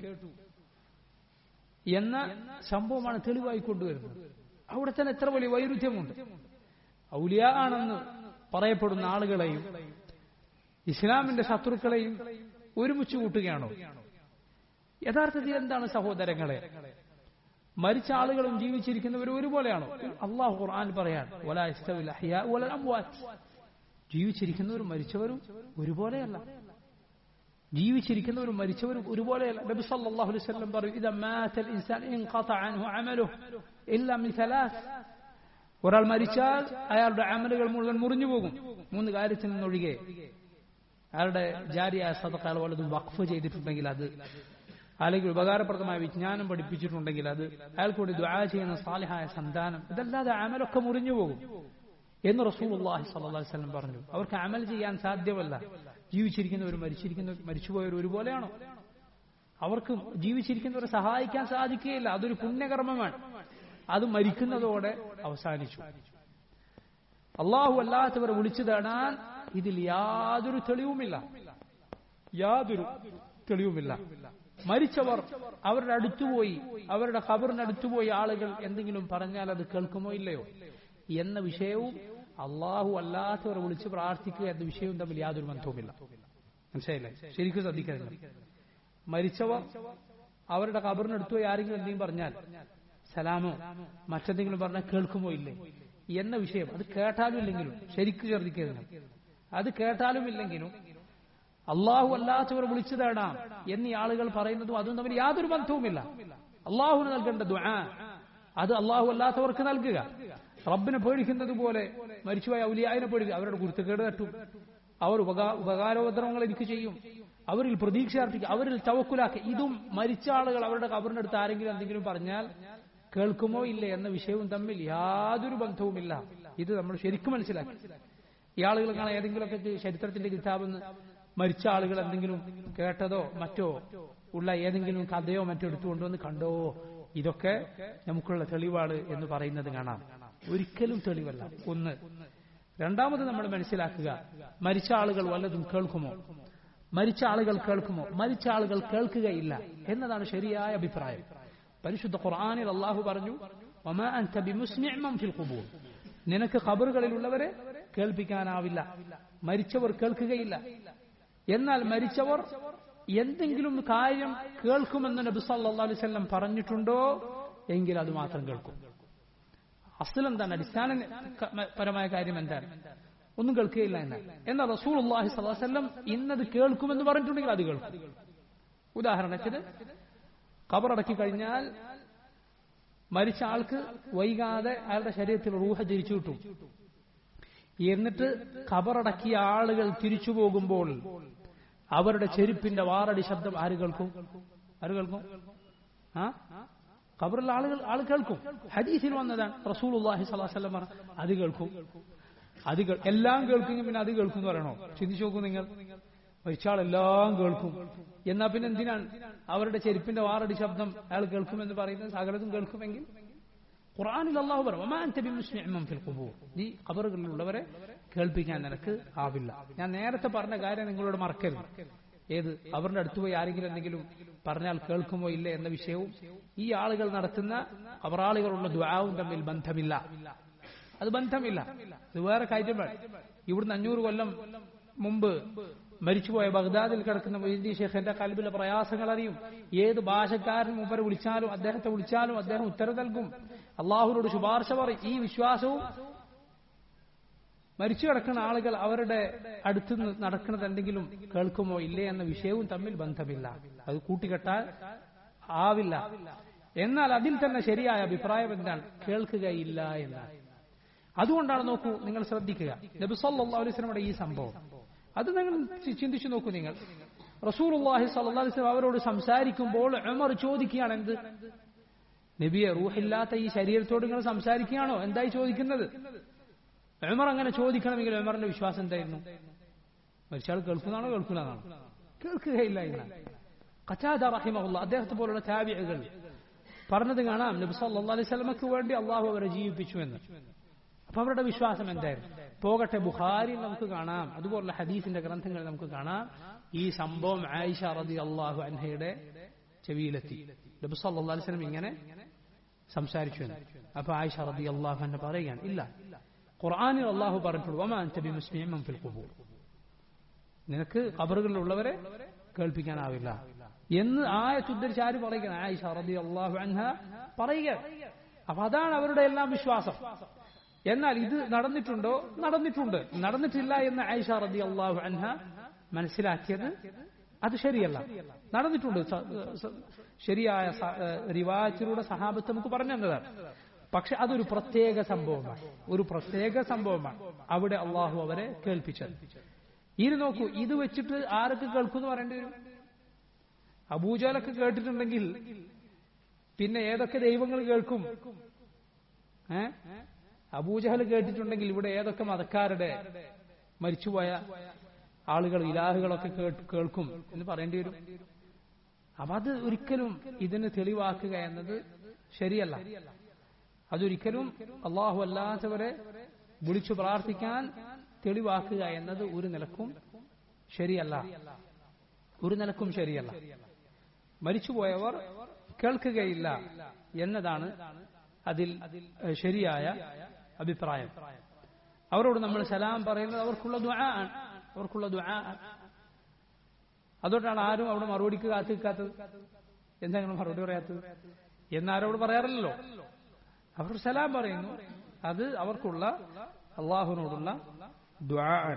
Speaker 2: എന്ന സംഭവമാണ് തെളിവായി കൊണ്ടുവരുന്നത് അവിടെ തന്നെ എത്ര വലിയ വൈരുദ്ധ്യമുണ്ട് ഔലിയ ആണെന്ന് പറയപ്പെടുന്ന ആളുകളെയും ഇസ്ലാമിന്റെ ശത്രുക്കളെയും ഒരുമിച്ച് കൂട്ടുകയാണോ യഥാർത്ഥത്തിൽ എന്താണ് സഹോദരങ്ങളെ മരിച്ച ആളുകളും ജീവിച്ചിരിക്കുന്നവരും ഒരുപോലെയാണോ അള്ളാഹു ഖുർആൻ പറയാൻ വലാ യസ്തവിൽ അഹ്യാ വലൽ അംവാത്ത് ജീവിച്ചിരിക്കുന്നവരും മരിച്ചവരും ഒരുപോലെയല്ല ജീവിച്ചിരിക്കുന്നവരും മരിച്ചവരും ഒരുപോലെയല്ല നബി സല്ലല്ലാഹു അലൈഹി വസല്ലം പറയും ഇദാ മാതൽ ഇൻസാൻ ഇൻഖത അൻഹു അമലുഹു ഇല്ലാ മിൻ സലാസ് ഒരാൾ മരിച്ചാൽ അയാളുടെ അമലുകൾ മുഴുവൻ മുറിഞ്ഞു പോകും മൂന്ന് കാര്യത്തിൽ നിന്നൊഴികെ അയാളുടെ ജാരിയായ സദഖ അയാൾ വല്ലതും വഖഫ് ചെയ്തിട്ടുണ്ടെങ്കിൽ അത് അല്ലെങ്കിൽ ഉപകാരപ്രദമായ വിജ്ഞാനം പഠിപ്പിച്ചിട്ടുണ്ടെങ്കിൽ അത് അയാൾക്ക് വേണ്ടി ദുആ ചെയ്യുന്ന സാലിഹായ സന്താനം ഇതല്ലാതെ അമലൊക്കെ മുറിഞ്ഞു പോകും എന്ന് റസൂലുള്ളാഹി സ്വല്ലല്ലാഹു അലൈഹി വസല്ലം പറഞ്ഞു അവർക്ക് അമൽ ചെയ്യാൻ സാധ്യമല്ല ജീവിച്ചിരിക്കുന്നവരും മരിച്ചിരിക്കുന്നവരും മരിച്ചുപോയവർ ഒരുപോലെയാണോ അവർക്ക് ജീവിച്ചിരിക്കുന്നവരെ സഹായിക്കാൻ സാധിക്കുകയില്ല അതൊരു പുണ്യകർമ്മമാണ് അത് മരിക്കുന്നതോടെ അവസാനിച്ചു അള്ളാഹു അല്ലാത്തവരെ വിളിച്ചു തേടാൻ ഇതിൽ യാതൊരു തെളിവുമില്ല യാതൊരു തെളിവുമില്ല മരിച്ചവർ അവരുടെ അടുത്തുപോയി അവരുടെ ഖബറിന് അടുത്തുപോയി ആളുകൾ എന്തെങ്കിലും പറഞ്ഞാൽ അത് കേൾക്കുമോ ഇല്ലയോ എന്ന വിഷയവും അള്ളാഹു അല്ലാത്തവരെ വിളിച്ച് പ്രാർത്ഥിക്കുക എന്ന വിഷയവും തമ്മിൽ യാതൊരു ബന്ധവുമില്ല മനസ്സിലായില്ലേ ശരിക്കും ശ്രദ്ധിക്കണം മരിച്ചവർ അവരുടെ ഖബറിനടുത്ത് പോയി ആരെങ്കിലും എന്തെങ്കിലും പറഞ്ഞാൽ സലാമോ മറ്റെന്തെങ്കിലും പറഞ്ഞാൽ കേൾക്കുമോ ഇല്ലേ എന്ന വിഷയം അത് കേട്ടാലും ഇല്ലെങ്കിലും ശരിക്കും ശ്രദ്ധിക്കരുത് അത് കേട്ടാലും ഇല്ലെങ്കിലും അള്ളാഹു അല്ലാത്തവർ വിളിച്ചു തേടാം എന്നീ ആളുകൾ പറയുന്നതും അതും തമ്മിൽ യാതൊരു ബന്ധവുമില്ല അള്ളാഹുന് നൽകേണ്ട ദുആ അത് അള്ളാഹു അല്ലാത്തവർക്ക് നൽകുക റബ്ബിനെ പേടിക്കുന്നത് പോലെ മരിച്ചുപോയ ഔലിയായനെ പേടിക്കുക അവരുടെ കുരുത്തക്കേട് തട്ടും അവർ ഉപകാ- ഉപകാരോപദ്രവങ്ങൾ എനിക്ക് ചെയ്യും അവരിൽ പ്രതീക്ഷ അർപ്പിക്കുക അവരിൽ തവക്കുലാക്കുക ഇതും മരിച്ച ആളുകൾ അവരുടെ കബറിന്റെ അടുത്ത് ആരെങ്കിലും എന്തെങ്കിലും പറഞ്ഞാൽ കേൾക്കുമോ ഇല്ലേ എന്ന വിഷയവും തമ്മിൽ യാതൊരു ബന്ധവുമില്ല ഇത് നമ്മൾ ശരിക്കും മനസ്സിലാക്കി ഈ ആളുകൾ കാണാൻ ഏതെങ്കിലുമൊക്കെ ചരിത്രത്തിന്റെ കിതാബെന്ന് മരിച്ച ആളുകൾ എന്തെങ്കിലും കേട്ടതോ മറ്റോ ഉള്ള ഏതെങ്കിലും കഥയോ മറ്റോ എടുത്തുകൊണ്ടുവന്ന് കണ്ടോ ഇതൊക്കെ നമുക്കുള്ള തെളിവാണ് എന്ന് പറയുന്നത് കാണാം ഒരിക്കലും തെളിവല്ല ഒന്ന് രണ്ടാമത് നമ്മൾ മനസ്സിലാക്കുക മരിച്ച ആളുകൾ വല്ലതും കേൾക്കുമോ മരിച്ച ആളുകൾ കേൾക്കുമോ മരിച്ച ആളുകൾ കേൾക്കുകയില്ല എന്നതാണ് ശരിയായ അഭിപ്രായം പരിശുദ്ധ ഖുർആനിൽ അള്ളാഹു പറഞ്ഞു "വമാ അൻത ബിമുസ്മിഅ മൻ ഫിൽ ഖുബൂർ." നിനക്ക് ഖബറുകളിലുള്ളവരെ കേൾപ്പിക്കാനാവില്ല മരിച്ചവർ കേൾക്കുകയില്ല എന്നാൽ മരിച്ചവർ എന്തെങ്കിലും കാര്യം കേൾക്കുമെന്ന് നബി സല്ലല്ലാഹു അലൈഹി വസല്ലം പറഞ്ഞിട്ടുണ്ടോ എങ്കിൽ അത് മാത്രം കേൾക്കും അസ്ൽ എന്താണ് അടിസ്ഥാന പരമായ കാര്യം എന്താണ് ഒന്നും കേൾക്കുകയില്ല എന്നാൽ എന്നാൽ റസൂൽ അള്ളാഹി സ്വല്ലം ഇന്നത് കേൾക്കുമെന്ന് പറഞ്ഞിട്ടുണ്ടെങ്കിൽ അത് കേൾക്കും ഉദാഹരണത്തിന് കബറടക്കി കഴിഞ്ഞാൽ മരിച്ച ആൾക്ക് വൈകാതെ അയാളുടെ ശരീരത്തിൽ റൂഹ തിരിച്ചു കിട്ടും എന്നിട്ട് ഖബറടക്കിയ ആളുകൾ തിരിച്ചു പോകുമ്പോൾ അവരുടെ ചെരുപ്പിന്റെ വാറടി ശബ്ദം ആര് കേൾക്കും ആര് കേൾക്കും ആ ഖബറിൽ ആളുകൾ ആൾ കേൾക്കും ഹദീസിൽ വന്നതാണ് റസൂൽ അള്ളാഹി സ്വലാസ്ലം അത് കേൾക്കും അത് കേൾ- എല്ലാം കേൾക്കുമെങ്കിൽ പിന്നെ അത് കേൾക്കും എന്ന് പറയണോ ചിന്തിച്ചു നോക്കൂ നിങ്ങൾ മരിച്ചാൾ എല്ലാം കേൾക്കും എന്നാ പിന്നെ എന്തിനാണ് അവരുടെ ചെരുപ്പിന്റെ വാറടി ശബ്ദം അയാൾ കേൾക്കുമെന്ന് പറയുന്നത് സകലതും കേൾക്കുമെങ്കിൽ ഖുർആനിൽ അള്ളാഹു പറയും "വമാ അൻത ബിമുസ്മിഇൻ മൻ ഫിൽ ഖുബൂർ." നീ ഖബറുകളിലുള്ളവരെ കേൾപ്പിക്കാൻ നിനക്ക് ആവില്ല ഞാൻ നേരത്തെ പറഞ്ഞ കാര്യം നിങ്ങളോട് മറക്കരുത് ഏത് അവരുടെ അടുത്ത് പോയി ആരെങ്കിലും എന്തെങ്കിലും പറഞ്ഞാൽ കേൾക്കുമോ ഇല്ല എന്ന വിഷയവും ഈ ആളുകൾ നടത്തുന്ന ഖബറാളികളുള്ള ദ്വാവും തമ്മിൽ ബന്ധമില്ല അത് ബന്ധമില്ല ഇത് വേറെ കാര്യമാണ് ഇവിടുന്ന് അഞ്ഞൂറ് കൊല്ലം മുമ്പ് മരിച്ചുപോയ ബഗ്ദാദിൽ കിടക്കുന്ന മൊയ്തി ഷെഖിന്റെ കൽബിലെ പ്രയാസങ്ങൾ അറിയും ഏത് ഭാഷക്കാരൻ മുമ്പ് വിളിച്ചാലും അദ്ദേഹത്തെ വിളിച്ചാലും അദ്ദേഹം ഉത്തരം നൽകും അള്ളാഹുരോട് ശുപാർശ പറയും ഈ വിശ്വാസവും മരിച്ചു കിടക്കുന്ന ആളുകൾ അവരുടെ അടുത്ത് നിന്ന് നടക്കുന്നത് എന്തെങ്കിലും കേൾക്കുമോ ഇല്ലേ എന്ന വിഷയവും തമ്മിൽ ബന്ധമില്ല അത് കൂട്ടിക്കെട്ടാൽ ആവില്ല എന്നാൽ അതിൽ തന്നെ ശരിയായ അഭിപ്രായം എന്താണ് കേൾക്കുകയില്ല എന്നാണ് അതുകൊണ്ടാണ് നോക്കൂ നിങ്ങൾ ശ്രദ്ധിക്കുക നബി സല്ലല്ലാഹു അലൈഹി വസല്ലമയുടെ ഈ സംഭവം അത് നിങ്ങൾ ചി- ചിന്തിച്ചു നോക്കൂ നിങ്ങൾ റസൂലുള്ളാഹി സ്വല്ലല്ലാഹു അലൈഹി വസല്ലം അവരോട് സംസാരിക്കുമ്പോൾ ഉമർ ചോദിക്കുകയാണ് എന്ത് നബിയെ റൂഹില്ലാത്ത ഈ ശരീരത്തോട് നിങ്ങൾ സംസാരിക്കുകയാണോ എന്തായി ചോദിക്കുന്നത് ഉമർ അങ്ങനെ ചോദിക്കണമെങ്കിൽ ഉമറിന്റെ വിശ്വാസം എന്തായിരുന്നു മരിച്ചാൾ കേൾക്കുന്നതാണോ കേൾക്കുന്നതാണോ കേൾക്കുകയില്ല എന്നാണ് ഖറ്റാദ റഹിമഹുല്ല അദ്ദേഹത്തെ പോലുള്ള താബിഅകൾ പറഞ്ഞത് കാണാം നബി സല്ലല്ലാഹു അലൈഹി വസല്ലമക്ക് വേണ്ടി അള്ളാഹു അവരെ ജീവിപ്പിച്ചു എന്ന് അപ്പൊ അവരുടെ വിശ്വാസം എന്തായിരുന്നു പോകട്ടെ ബുഖാരി നമുക്ക് കാണാം അതുപോലുള്ള ഹദീസിന്റെ ഗ്രന്ഥങ്ങൾ നമുക്ക് കാണാം ഈ സംഭവം ആയിഷ റതി അള്ളാഹു അൻഹയുടെ ചെവിയിലെത്തി നബി സല്ലല്ലാഹു അലൈഹി വസല്ലം ഇങ്ങനെ സംസാരിച്ചു എന്ന് അപ്പൊ ആയിഷ റതി അള്ളാഹു അൻഹ പറയുകയാണ് ഇല്ല ഖുർആനിൽ അള്ളാഹു പറഞ്ഞിട്ടുള്ളൂ വമാ അൻത ബിമുസ്മിഇൻ മൻ ഫിൽ ഖുബൂർ നിനക്ക് ഖബറുകളിലുള്ളവരെ കേൾപ്പിക്കാനാവില്ല എന്ന് ആയത്തുദ്ധരിച്ച് ആര് പറയുകയാണ് ആയിഷ റതി അള്ളാഹു അൻഹ പറയുക അപ്പൊ അതാണ് അവരുടെ എല്ലാം വിശ്വാസം എന്നാൽ ഇത് നടന്നിട്ടുണ്ടോ നടന്നിട്ടുണ്ട് നടന്നിട്ടില്ല എന്ന് ആയിഷ റതി അള്ളാഹു അൻഹ മനസ്സിലാക്കിയത് അത് ശരിയല്ല നടന്നിട്ടുണ്ട് സ- സ- ശരിയായ സ- ഏഹ് റിവായത്തിലൂടെ സഹാബത്ത് നമുക്ക് പറഞ്ഞു തന്നതാണ് പക്ഷെ അതൊരു പ്രത്യേക സംഭവമാണ് ഒരു പ്രത്യേക സംഭവമാണ് അവിടെ അള്ളാഹു അവരെ കേൾപ്പിച്ചത് ഇത് നോക്കൂ ഇത് വെച്ചിട്ട് ആരൊക്കെ കേൾക്കുമെന്ന് പറയേണ്ടി വരും അബൂജാലൊക്കെ കേട്ടിട്ടുണ്ടെങ്കിൽ പിന്നെ ഏതൊക്കെ ദൈവങ്ങൾ കേൾക്കും ഏ അബൂജഹൽ കേട്ടിട്ടുണ്ടെങ്കിൽ ഇവിടെ ഏതൊക്കെ മതക്കാരുടെ മരിച്ചുപോയ ആളുകൾ ഇലാഹുകളൊക്കെ കേട്ട് കേൾക്കും എന്ന് പറയേണ്ടി വരും അപ്പൊ അത് ഒരിക്കലും ഇതിന് തെളിവാക്കുക എന്നത് ശരിയല്ല അതൊരിക്കലും അള്ളാഹു അല്ലാത്തവരെ വിളിച്ചു പ്രാർത്ഥിക്കാൻ തെളിവാക്കുക എന്നത് ഒരു നിലക്കും ശരിയല്ല ഒരു നിലക്കും ശരിയല്ല മരിച്ചുപോയവർ കേൾക്കുകയില്ല എന്നതാണ് അതിൽ ഏഹ്, ശരിയായ അഭിപ്രായം അവരോട് നമ്മൾ സലാം പറയുന്നത് അവർക്കുള്ള ദുആ ആണ് അവർക്കുള്ള ദുആ ആണ്. അതുകൊണ്ടാണ് ആരും അവിടെ മറുപടിക്ക് കാത്തു നിൽക്കാത്തത് എന്താ നിങ്ങൾ മറുപടി പറയാത്തത് എന്നാരോട് പറയാറില്ലല്ലോ അവർ സലാം പറയുന്നു അത് അവർക്കുള്ള അള്ളാഹുവിനോടുള്ള ദുആ ആണ്.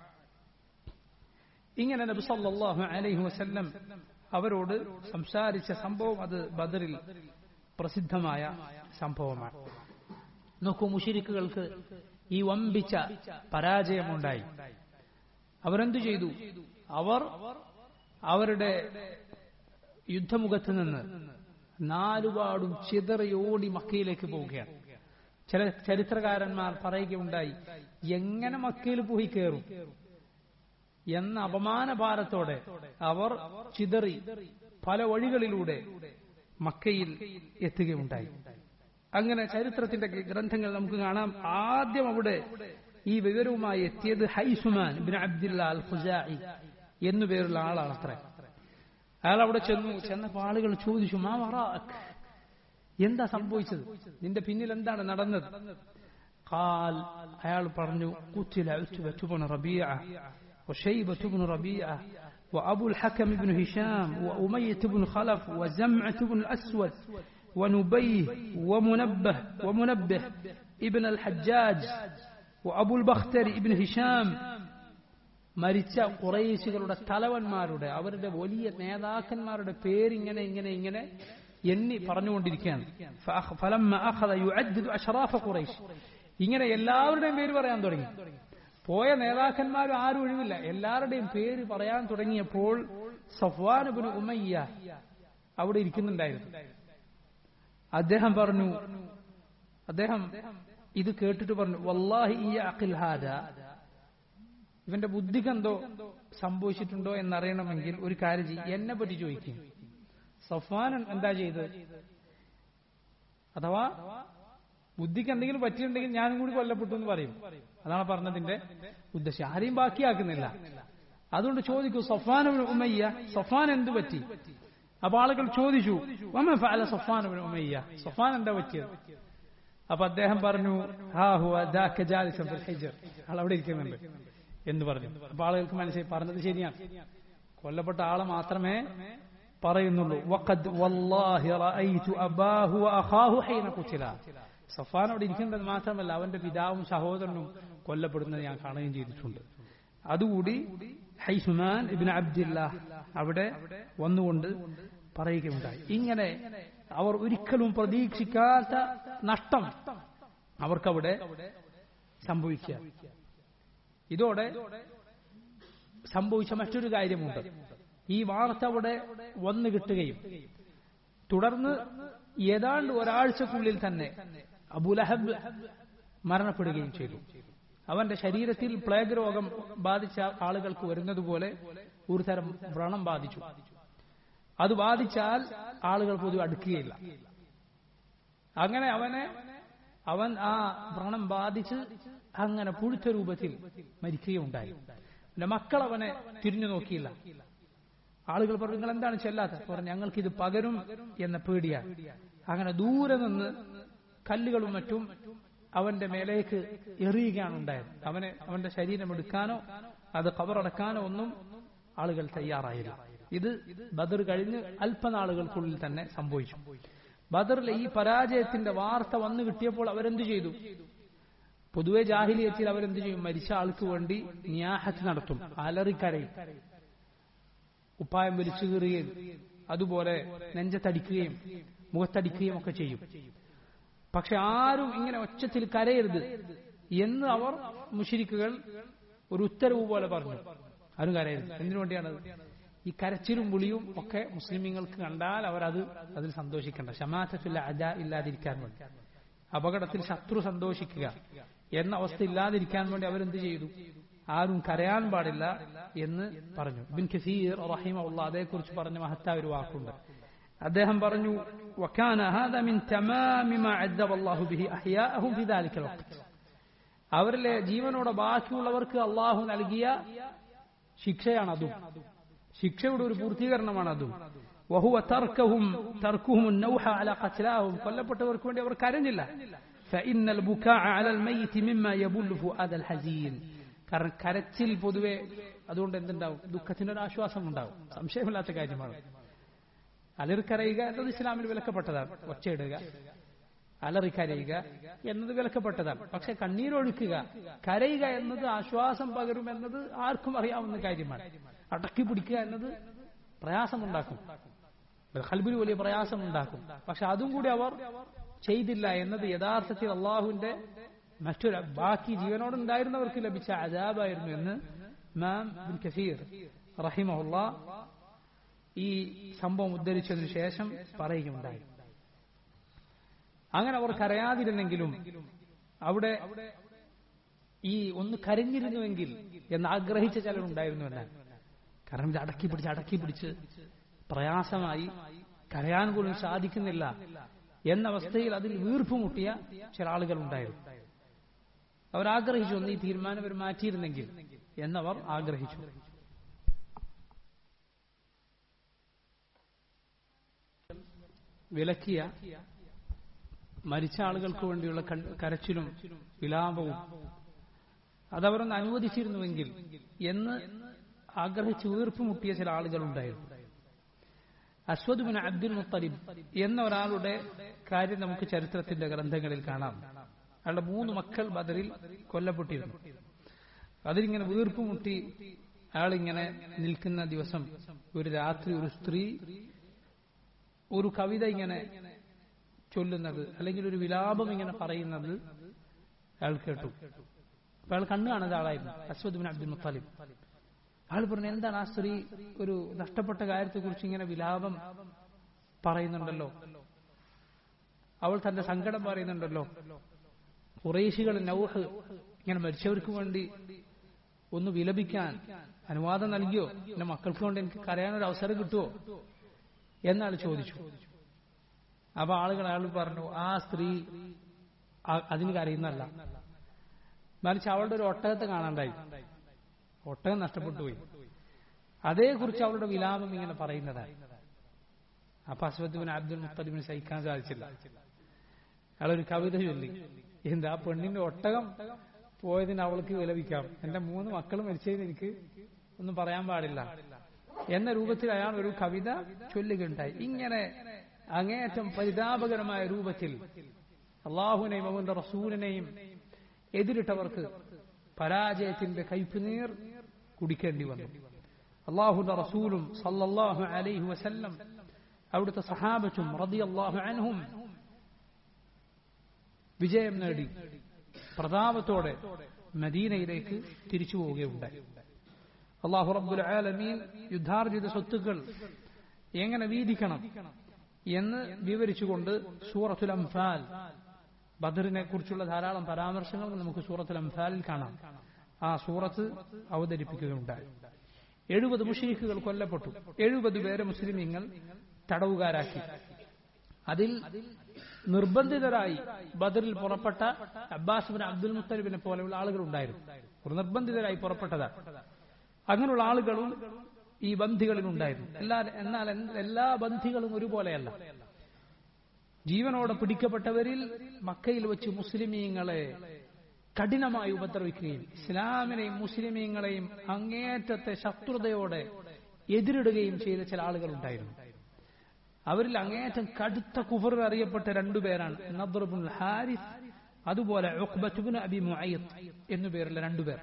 Speaker 2: ഇങ്ങനെ നബി സല്ലല്ലാഹു അലൈഹി വസല്ലം അവരോട് സംസാരിച്ച സംഭവം അത് ബദറിൽ പ്രസിദ്ധമായ സംഭവമാണ് നോക്കൂ മുഷിരിക്കുകൾക്ക് ഈ വമ്പിച്ച പരാജയമുണ്ടായി അവരെന്തു ചെയ്തു അവർ അവരുടെ യുദ്ധമുഖത്ത് നിന്ന് നാലുപാടും ചിതറിയോടി മക്കയിലേക്ക് പോവുകയാണ് ചില ചരിത്രകാരന്മാർ പറയുകയുണ്ടായി എങ്ങനെ മക്കയിൽ പോയി കയറും എന്ന അപമാനഭാരത്തോടെ അവർ ചിതറി പല വഴികളിലൂടെ മക്കയിൽ എത്തുകയുണ്ടായി അങ്ങനെ ചരിത്രത്തിന്റെ ഗ്രന്ഥങ്ങൾ നമുക്ക് കാണാം ആദ്യം അവിടെ ഈ വിവരവുമായി എത്തിയത് ഹൈസുമാൻ ബിൻ അബ്ദുല്ല അൽ ഖുസായി എന്നു പേരുള്ള ആളാണ് അത്ര അയാൾ അവിടെ ചെന്നു ചെന്നപ്പോൾ ആളുകൾ ചോദിച്ചു മാ വറാഅക് എന്താ സംഭവിച്ചത് നിന്റെ പിന്നിൽ എന്താണ് നടന്നത് قال അയാൾ പറഞ്ഞു قتل عتبة بن ربيعة وشيبة بن ربيعة وأبو الحكم بن هشام وأمية بن خلف وزمعة بن الأسود ونبيه ومنبه ومنبه ابن الحجاج وأبو البختر ابن هشام മരിച്ച കുറേശികളുടെ തലവന്മാരുടെ അവരുടെ വലിയ നേതാക്കന്മാരുടെ പേരിങ്ങനെ ഇങ്ങനെ ഇങ്ങനെ എണ്ണി പറഞ്ഞുകൊണ്ടിരിക്കുകയാണ് ഫഅഖ- ഫലമ്മ അഖദ യുഅദ്ദിദു അശ്റാഫ ഖുറൈശ് ഇങ്ങനെ എല്ലാവരുടെയും പേര് പറയാൻ തുടങ്ങി പോയ നേതാക്കന്മാരും ആരും ഒഴിവില്ല എല്ലാവരുടെയും പേര് പറയാൻ തുടങ്ങിയപ്പോൾ സഫ്വാൻ ഇബ്നു ഉമയ്യ അവിടെ ഇരിക്കുന്നുണ്ടായിരുന്നു അദ്ദേഹം പറഞ്ഞു അദ്ദേഹം ഇത് കേട്ടിട്ട് പറഞ്ഞു വല്ലാഹി ഈ അഖിൽ ഹാദ ഇവന്റെ ബുദ്ധിക്കെന്തോ സംഭവിച്ചിട്ടുണ്ടോ എന്നറിയണമെങ്കിൽ ഒരു കാര്യം ചെയ്യും എന്നെ പറ്റി ചോദിക്കും സഫ്വാൻ എന്താ ചെയ്തത് അഥവാ ബുദ്ധിക്ക് എന്തെങ്കിലും പറ്റിയിട്ടുണ്ടെങ്കിൽ ഞാനും കൂടി കൊല്ലപ്പെട്ടു എന്ന് പറയും അതാണ് പറഞ്ഞതിന്റെ ഉദ്ദേശം ആരെയും ബാക്കിയാക്കുന്നില്ല അതുകൊണ്ട് ചോദിക്കൂ സഫാൻ ഉമയ്യ സഫാൻ എന്ത് പറ്റി അപ്പൊ ആളുകൾ ചോദിച്ചു "വമ ഫഅല സഫാൻ ഇബ്നു ഉമയ്യ സഫാൻ എന്താ പറ്റിയത് അപ്പൊ അദ്ദേഹം പറഞ്ഞു ഹാ ഹുവ ദാക ജാലിസൻ ഫിൽ ഹിജ്ർ ആൾ അവിടെ ഇരിക്കുന്നുണ്ട് എന്ന് പറഞ്ഞു അപ്പൊ ആളുകൾക്ക് മനസ്സിലായി പറഞ്ഞത് ശരിയാണ് കൊല്ലപ്പെട്ട ആളെ മാത്രമേ പറയുന്നുള്ളൂ വഖദ് വല്ലാഹി റഅയ്തു അബാഹു വഅഖാഹു ഹീന ഖുതില സഫാൻ അവിടെ ഇരിക്കുന്നത് മാത്രമല്ല അവന്റെ പിതാവും സഹോദരനും കൊല്ലപ്പെടുന്നത് ഞാൻ കാണുകയും ചെയ്തിട്ടുണ്ട് അതുകൂടി ഹൈസുമാൻ ഇബിൻ അബ്ദില്ല അവിടെ വന്നുകൊണ്ട് പറയുകയുണ്ടായി ഇങ്ങനെ അവർ ഒരിക്കലും പ്രതീക്ഷിക്കാത്ത നഷ്ടം അവർക്കവിടെ സംഭവിക്കുക ഇതോടെ സംഭവിച്ച മറ്റൊരു കാര്യമുണ്ട് ഈ വാർത്ത അവിടെ വന്നു കിട്ടുകയും തുടർന്ന് ഏതാണ്ട് ഒരാഴ്ചക്കുള്ളിൽ തന്നെ അബുലഹബ് മരണപ്പെടുകയും ചെയ്തു അവന്റെ ശരീരത്തിൽ പ്ലേഗ് രോഗം ബാധിച്ച ആളുകൾക്ക് വരുന്നതുപോലെ ഒരു തരം വ്രണം ബാധിച്ചു അത് ബാധിച്ചാൽ ആളുകൾ പൊതുവെ അടുക്കുകയില്ല അങ്ങനെ അവനെ അവൻ ആ വ്രണം ബാധിച്ച് അങ്ങനെ പുഴുത്ത രൂപത്തിൽ മരിക്കുകയുണ്ടായി പിന്നെ മക്കൾ അവനെ തിരിഞ്ഞു നോക്കിയില്ല ആളുകൾ പറഞ്ഞു നിങ്ങൾ എന്താണ് ചെല്ലാത്ത പറഞ്ഞു ഞങ്ങൾക്ക് ഇത് പകരും എന്ന പേടിയാണ് അങ്ങനെ ദൂരെ നിന്ന് കല്ലുകളും മറ്റും അവന്റെ മേലേക്ക് എറിയുകയാണ് ഉണ്ടായത് അവനെ അവന്റെ ശരീരം എടുക്കാനോ അത് കവറടക്കാനോ ഒന്നും ആളുകൾ തയ്യാറായില്ല ഇത് ബദർ കഴിഞ്ഞ് അല്പനാളുകൾക്കുള്ളിൽ തന്നെ സംഭവിച്ചു ബദറിലെ ഈ പരാജയത്തിന്റെ വാർത്ത വന്നു കിട്ടിയപ്പോൾ അവരെന്തു ചെയ്തു പൊതുവെ ജാഹിലിയത്തിൽ അവരെന്ത് ചെയ്യും മരിച്ച ആൾക്ക് വേണ്ടി ന്യാഹത്ത് നടത്തും അലറിക്കരയും ഉപ്പായം വലിച്ചു കീറുകയും അതുപോലെ നെഞ്ചത്തടിക്കുകയും മുഖത്തടിക്കുകയും ഒക്കെ ചെയ്യും പക്ഷെ ആരും ഇങ്ങനെ ഒച്ചത്തിൽ കരയരുത് എന്ന് അവർ മുഷിരിക്കുകൾ ഒരു ഉത്തരവ് പോലെ പറഞ്ഞു ആരും കരയരുത് എന്തിനു വേണ്ടിയാണത് ഈ കരച്ചിലും വിളിയും ഒക്കെ മുസ്ലിമീങ്ങൾക്ക് കണ്ടാൽ അവർ അത് അതിൽ സന്തോഷിക്കേണ്ട ഷമാറ്റത്തില്ല അജ ഇല്ലാതിരിക്കാൻ വേണ്ടി അപകടത്തിൽ ശത്രു സന്തോഷിക്കുക എന്ന അവസ്ഥ ഇല്ലാതിരിക്കാൻ വേണ്ടി അവരെന്ത് ചെയ്തു ആരും കരയാൻ പാടില്ല എന്ന് പറഞ്ഞു ബിൻ ഖസീർ റഹിമുള്ള അതേക്കുറിച്ച് പറഞ്ഞ മഹത്തായ ഒരു വാക്കുണ്ട് അദ്ദേഹം പറഞ്ഞു وكان هذا من تمام ما عذب الله به احياءهم في ذلك الوقت അവരിലെ ജീവനോടെ ബാക്കിയുള്ളവർക്ക് അള്ളാഹു നൽകിയ ശിക്ഷയാണ് അതും ശിക്ഷയുടെ ഒരു പൂർത്തീകരണമാണ് അതും വഹുവ തർക്കഹും തർക്കുഹും النوح على قتلاهم കൊല്ലപ്പെട്ടവർക്ക് വേണ്ടി അവർ കരഞ്ഞില്ല فإن البكاء على الميت مما يبل فؤاد الحزين കാരണം കരച്ചിൽ പൊതുവെ അതുകൊണ്ട് എന്തുണ്ടാവും ദുഃഖത്തിനൊരു ആശ്വാസം ഉണ്ടാവും സംശയമില്ലാത്ത കാര്യമാണ് അലറിക്കരയുക എന്നത് ഇസ്ലാമിൽ വിലക്കപ്പെട്ടതാണ് ഒച്ചയിടുക അലറിക്കരയുക എന്നത് വിലക്കപ്പെട്ടതാണ് പക്ഷെ കണ്ണീരൊഴുക്കുക കരയുക എന്നത് ആശ്വാസം പകരും എന്നത് ആർക്കും അറിയാവുന്ന കാര്യമാണ് അടക്കി പിടിക്കുക എന്നത് പ്രയാസമുണ്ടാക്കും ഹൽബിന് വലിയ പ്രയാസമുണ്ടാക്കും പക്ഷെ അതും കൂടി അവർ ചെയ്തില്ല എന്നത് യഥാർത്ഥത്തിൽ അള്ളാഹുവിന്റെ മറ്റൊരു ബാക്കി ജീവനോടുണ്ടായിരുന്നവർക്ക് ലഭിച്ച അജാബായിരുന്നു എന്ന് മാം ബിൻ കസീർ റഹിമഹുള്ള ഈ സംഭവം ഉദ്ധരിച്ചതിനു ശേഷം പറയുകയുണ്ടായി അങ്ങനെ അവർ കരയാതിരുന്നെങ്കിലും അവിടെ ഈ ഒന്ന് കരഞ്ഞിരുന്നുവെങ്കിൽ എന്ന് ആഗ്രഹിച്ച ചിലരുണ്ടായിരുന്നു എന്നാണ് കാരണം ഇത് അടക്കി പിടിച്ച് അടക്കി പിടിച്ച് പ്രയാസമായി കരയാൻ പോലും സാധിക്കുന്നില്ല എന്ന അവസ്ഥയിൽ അതിൽ വീർപ്പുമുട്ടിയ ചില ആളുകൾ ഉണ്ടായിരുന്നു അവർ ആഗ്രഹിച്ചു ഒന്ന് ഈ തീരുമാനം അവർ മാറ്റിയിരുന്നെങ്കിൽ എന്നവർ ആഗ്രഹിച്ചു വിലക്കിയ മരിച്ച ആളുകൾക്ക് വേണ്ടിയുള്ള കരച്ചിലും വിലാപവും അതവരൊന്ന് അനുവദിച്ചിരുന്നുവെങ്കിൽ എന്ന് ആഗ്രഹിച്ച് വീർപ്പുമുട്ടിയ ചില ആളുകളുണ്ടായിരുന്നു അസ്വദ് ബിൻ അബ്ദുൽ മുത്തലിബ് എന്ന ഒരാളുടെ കാര്യം നമുക്ക് ചരിത്രത്തിന്റെ ഗ്രന്ഥങ്ങളിൽ കാണാം അയാളുടെ മൂന്ന് മക്കൾ ബദറിൽ കൊല്ലപ്പെട്ടിരുന്നു അതിലിങ്ങനെ വീർപ്പുമുട്ടി അയാളിങ്ങനെ നിൽക്കുന്ന ദിവസം ഒരു രാത്രി ഒരു സ്ത്രീ ഒരു കവിത ഇങ്ങനെ ചൊല്ലുന്നത് അല്ലെങ്കിൽ ഒരു വിലാപം ഇങ്ങനെ പറയുന്നത് അയാൾ കേട്ടു അപ്പൊ അയാൾ കണ്ണു കാണുന്ന ആളായിരുന്നു അസ്വദ് ബിൻ അബ്ദുൽ മുത്താലിബ് അയാൾ പറഞ്ഞു എന്താണ് ആ സ്ത്രീ ഒരു നഷ്ടപ്പെട്ട കാര്യത്തെക്കുറിച്ച് ഇങ്ങനെ വിലാപം പറയുന്നുണ്ടല്ലോ അവൾ തന്റെ സങ്കടം പറയുന്നുണ്ടല്ലോ കുറേശികൾ നൗഹ് ഇങ്ങനെ മരിച്ചവർക്ക് വേണ്ടി ഒന്ന് വിലപിക്കാൻ അനുവാദം നൽകിയോ എന്റെ മക്കൾക്ക് കൊണ്ട് എനിക്ക് കരയാനൊരു അവസരം കിട്ടുമോ എന്നാൾ ചോദിച്ചു അപ്പൊ ആളുകൾ അയാൾ പറഞ്ഞു ആ സ്ത്രീ ആ- അതിന് കരയുന്നല്ല മറിച്ച് അവളുടെ ഒരു ഒട്ടകത്തെ കാണാണ്ടായി ഒട്ടകം നഷ്ടപ്പെട്ടു പോയി അതേക്കുറിച്ച് അവളുടെ വിലാപം ഇങ്ങനെ പറയുന്നതായി അപ്പൊ അസ്വദ്ബിൻ അബ്ദുൽ മുത്തലിബിന് സഹിക്കാൻ സാധിച്ചില്ല അയാളൊരു കവിത ചൊല്ലി എന്താ ആ പെണ്ണിന്റെ ഒട്ടകം പോയതിന് അവൾക്ക് വിലപിക്കാം എന്റെ മൂന്ന് മക്കൾ മരിച്ചതിന് എനിക്ക് ഒന്നും പറയാൻ പാടില്ല എന്ന രൂപത്തിൽ അയാൾ ഒരു കവിത ചൊല്ലുകയുണ്ടായി ഇങ്ങനെ അങ്ങേയറ്റം പരിതാപകരമായ രൂപത്തിൽ അള്ളാഹുനെയും അവന്റെ റസൂലിനെയും എതിരിട്ടവർക്ക് പരാജയത്തിന്റെ കയ്പുനീർ കുടിക്കേണ്ടി വന്നു അള്ളാഹുന്റെ റസൂലും സല്ലല്ലാഹു അലൈഹി വസല്ലം അവിടുത്തെ സഹാബത്തും റളിയല്ലാഹു അൻഹും വിജയം നേടി പ്രതാപത്തോടെ മദീനയിലേക്ക് തിരിച്ചു പോവുകയുണ്ടായി അള്ളാഹു റബ്ബുൽ ആലമീൻ യുദ്ധാർജിത സ്വത്തുക്കൾ എങ്ങനെ വീതിക്കണം എന്ന് വിവരിച്ചുകൊണ്ട് സൂറത്തുൽ അംഫാൽ ബദറിനെ കുറിച്ചുള്ള ധാരാളം പരാമർശങ്ങൾ നമുക്ക് സൂറത്തുൽ അംഫാലിൽ കാണാം ആ സൂറത്ത് അവതരിപ്പിക്കുകയുണ്ടായി എഴുപത് മുഷീഖുകൾ കൊല്ലപ്പെട്ടു എഴുപത് പേരെ മുസ്ലിമീങ്ങൾ തടവുകാരാക്കി അതിൽ നിർബന്ധിതരായി ബദറിൽ പുറപ്പെട്ട അബ്ബാസ് ബിൻ അബ്ദുൽ മുത്തലിബിനെ പോലെയുള്ള ആളുകൾ ഉണ്ടായിരുന്നു ഒരു നിർബന്ധിതരായി പുറപ്പെട്ടതാണ് അങ്ങനെയുള്ള ആളുകളും ഈ ബന്ധികളിൽ ഉണ്ടായിരുന്നു എല്ലാ എന്നാൽ എന്ത് എല്ലാ ബന്ധികളും ഒരുപോലെയല്ല ജീവനോടെ പിടിക്കപ്പെട്ടവരിൽ മക്കയിൽ വെച്ച് മുസ്ലിമീങ്ങളെ കഠിനമായി ഉപദ്രവിക്കുകയും ഇസ്ലാമിനെയും മുസ്ലിമീങ്ങളെയും അങ്ങേറ്റത്തെ ശത്രുതയോടെ എതിരിടുകയും ചെയ്ത ചില ആളുകൾ ഉണ്ടായിരുന്നു അവരിൽ അങ്ങേയറ്റം കടുത്ത കുഫർ അറിയപ്പെട്ട രണ്ടുപേരാണ് നദ്റുബുൽ ഹാരിസ് അതുപോലെ ഉഖ്ബത്തുബ്നു അബി മുഅയ്യത് എന്നു പേരുള്ള രണ്ടുപേർ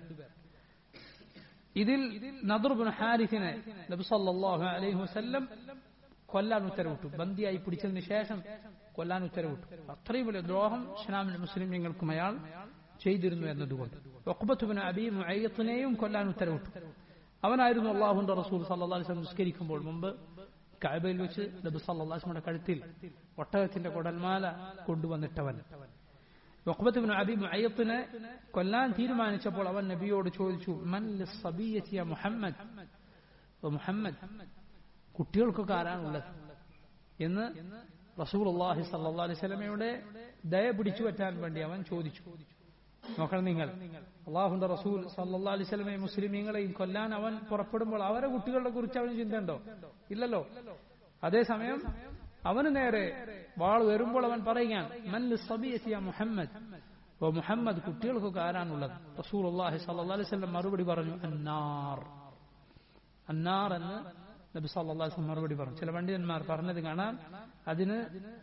Speaker 2: ഇതിൽ നദ്റുബുൽ ഹാരിസിനെ നബി സല്ലല്ലാഹു അലൈഹി വസല്ലം കൊല്ലാൻ ഉത്തരവിട്ടു ബന്ദിയായി പിടിച്ചതിന് ശേഷം കൊല്ലാൻ ഉത്തരവിട്ടു അത്രയും വലിയ ദ്രോഹം ഇസ്ലാമിലെ മുസ്ലിമീങ്ങൾക്കും അയാൾ ചെയ്തിരുന്നു എന്നതുകൊണ്ട് ഒക്കുബത്തുബിന് അബി മുഅയ്യത്തിനെയും കൊല്ലാൻ ഉത്തരവിട്ടു അവനായിരുന്നു അള്ളാഹുന്റെ റസൂൽ സല്ലല്ലാഹു അലൈഹി വസല്ലം നിസ്കരിക്കുമ്പോൾ മുമ്പ് കഅബയിൽ വെച്ച് നബി സല്ലല്ലാഹു അലൈഹി വസല്ലമയുടെ കഴുത്തിൽ ഒട്ടകത്തിന്റെ കൊടൽമാല കൊണ്ടുവന്നിട്ടവൻ വഖബത്തുബ്നു അബി മുഅയ്യത്തിനെ കൊല്ലാൻ തീരുമാനിച്ചപ്പോൾ അവൻ നബിയോട് ചോദിച്ചു മൻ ലിസ്സബിയ്യതി യാ മുഹമ്മദ് ഓ മുഹമ്മദ് കുട്ടികൾക്കൊക്കെ ആരാണുള്ളത് എന്ന് റസൂലുള്ളാഹി സല്ലല്ലാഹു അലൈഹി വസല്ലമയുടെ ദയ പിടിച്ചു പറ്റാൻ വേണ്ടി അവൻ ചോദിച്ചു നോക്കണം നിങ്ങൾ അള്ളാഹുന്റെ റസൂൽ സല്ലല്ലാഹു അലൈഹി വസല്ലമയെ മുസ്ലിമീങ്ങളെയും കൊല്ലാൻ അവൻ പുറപ്പെടുമ്പോൾ അവരെ കുട്ടികളെ കുറിച്ച് അവന് ചിന്തയുണ്ടോ ഇല്ലല്ലോ അതേസമയം അവന് നേരെ വാൾ വരുമ്പോൾ അവൻ പറയുകയാണ് മല്ലു സബിയത്തിയ മുഹമ്മദ് ഓ മുഹമ്മദ് കുട്ടികൾക്കൊക്കെ ആരാണുള്ളത് റസൂൽ അള്ളാഹി സല്ലല്ലാഹു അലൈഹി വസല്ലം മറുപടി പറഞ്ഞു അന്നാർ അന്നാർ എന്ന് നബി സല്ലല്ലാഹു അലൈഹി വസല്ലം മറുപടി പറഞ്ഞു ചില പണ്ഡിതന്മാർ പറഞ്ഞത് കാണാം അതിന്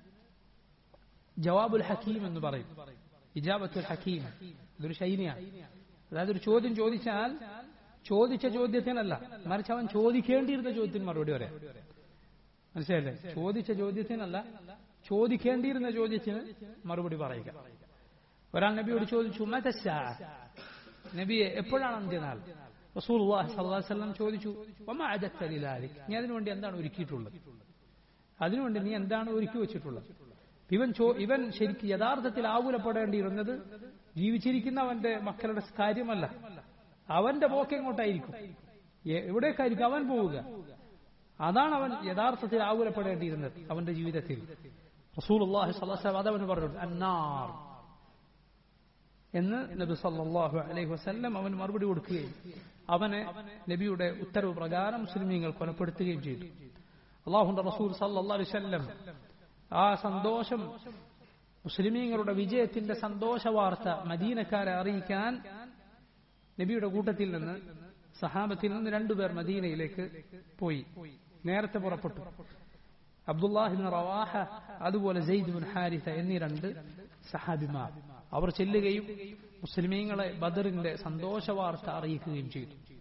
Speaker 2: ജവാബുൽ ഹക്കീം എന്ന് പറയും ഇജാബത്തുൽ ഹക്കീം ഇതൊരു ശൈലിയാണ് അതായത് ഒരു ചോദ്യം ചോദിച്ചാൽ ചോദിച്ച ചോദ്യത്തിനല്ല മറിച്ച് അവൻ ചോദിക്കേണ്ടിയിരുന്ന ചോദ്യത്തിന് മറുപടി പറയാം മനസ്സിലല്ലേ ചോദിച്ച ചോദ്യത്തിനല്ല ചോദിക്കേണ്ടിയിരുന്ന ചോദ്യത്തിന് മറുപടി പറയുക ഒരാൾ നബിയോട് ചോദിച്ചു മതശാ നബിയെ എപ്പോഴാണ് അന്ത്യനാൾ റസൂൽ സല്ലാസ്ലം ചോദിച്ചു ഒമ അജത്തലിലാലിക് നീ അതിനുവേണ്ടി എന്താണ് ഒരുക്കിയിട്ടുള്ളത് അതിനുവേണ്ടി നീ എന്താണ് ഒരുക്കി വെച്ചിട്ടുള്ളത് ഇവൻ ചോ ഇവൻ ശരിക്ക് യഥാർത്ഥത്തിൽ ആകുലപ്പെടേണ്ടിയിരുന്നത് ജീവിച്ചിരിക്കുന്നവന്റെ മക്കളുടെ കാര്യമല്ല അവന്റെ പോക്ക് എങ്ങോട്ടായിരിക്കും എ- എവിടേക്കായിരിക്കും അവൻ പോവുക അതാണ് അവൻ യഥാർത്ഥത്തിൽ ആകുലപ്പെടേണ്ടിയിരുന്നത് അവന്റെ ജീവിതത്തിൽ റസൂൽ അള്ളാഹി സ്വലാസ്ലാം അതവന് പറഞ്ഞു അന്നാർ എന്ന് നബി സല്ലല്ലാഹു അലൈഹി വസല്ലം അവന് മറുപടി കൊടുക്കുകയും അവനെ നബിയുടെ ഉത്തരവ് പ്രകാരം മുസ്ലിമീങ്ങൾ കൊലപ്പെടുത്തുകയും ചെയ്തു അള്ളാഹുന്റെ റസൂൽ സല്ലല്ലാഹു അലൈഹി വസല്ലം ആ സന്തോഷം മുസ്ലിമീങ്ങളുടെ വിജയത്തിന്റെ സന്തോഷ വാർത്ത മദീനക്കാരെ അറിയിക്കാൻ നബിയുടെ കൂട്ടത്തിൽ നിന്ന് സഹാബത്തിൽ നിന്ന് രണ്ടുപേർ മദീനയിലേക്ക് പോയി നേരത്തെ പുറപ്പെട്ടു അബ്ദുല്ലാഹിബിൻ റവാഹ അതുപോലെ സെയ്ദ് ബിൻ ഹാരിസ എന്നീ രണ്ട് സഹാബിമാർ അവർ ചെല്ലുകയും മുസ്ലിമീങ്ങളെ ബദറിന്റെ സന്തോഷ വാർത്ത അറിയിക്കുകയും ചെയ്തു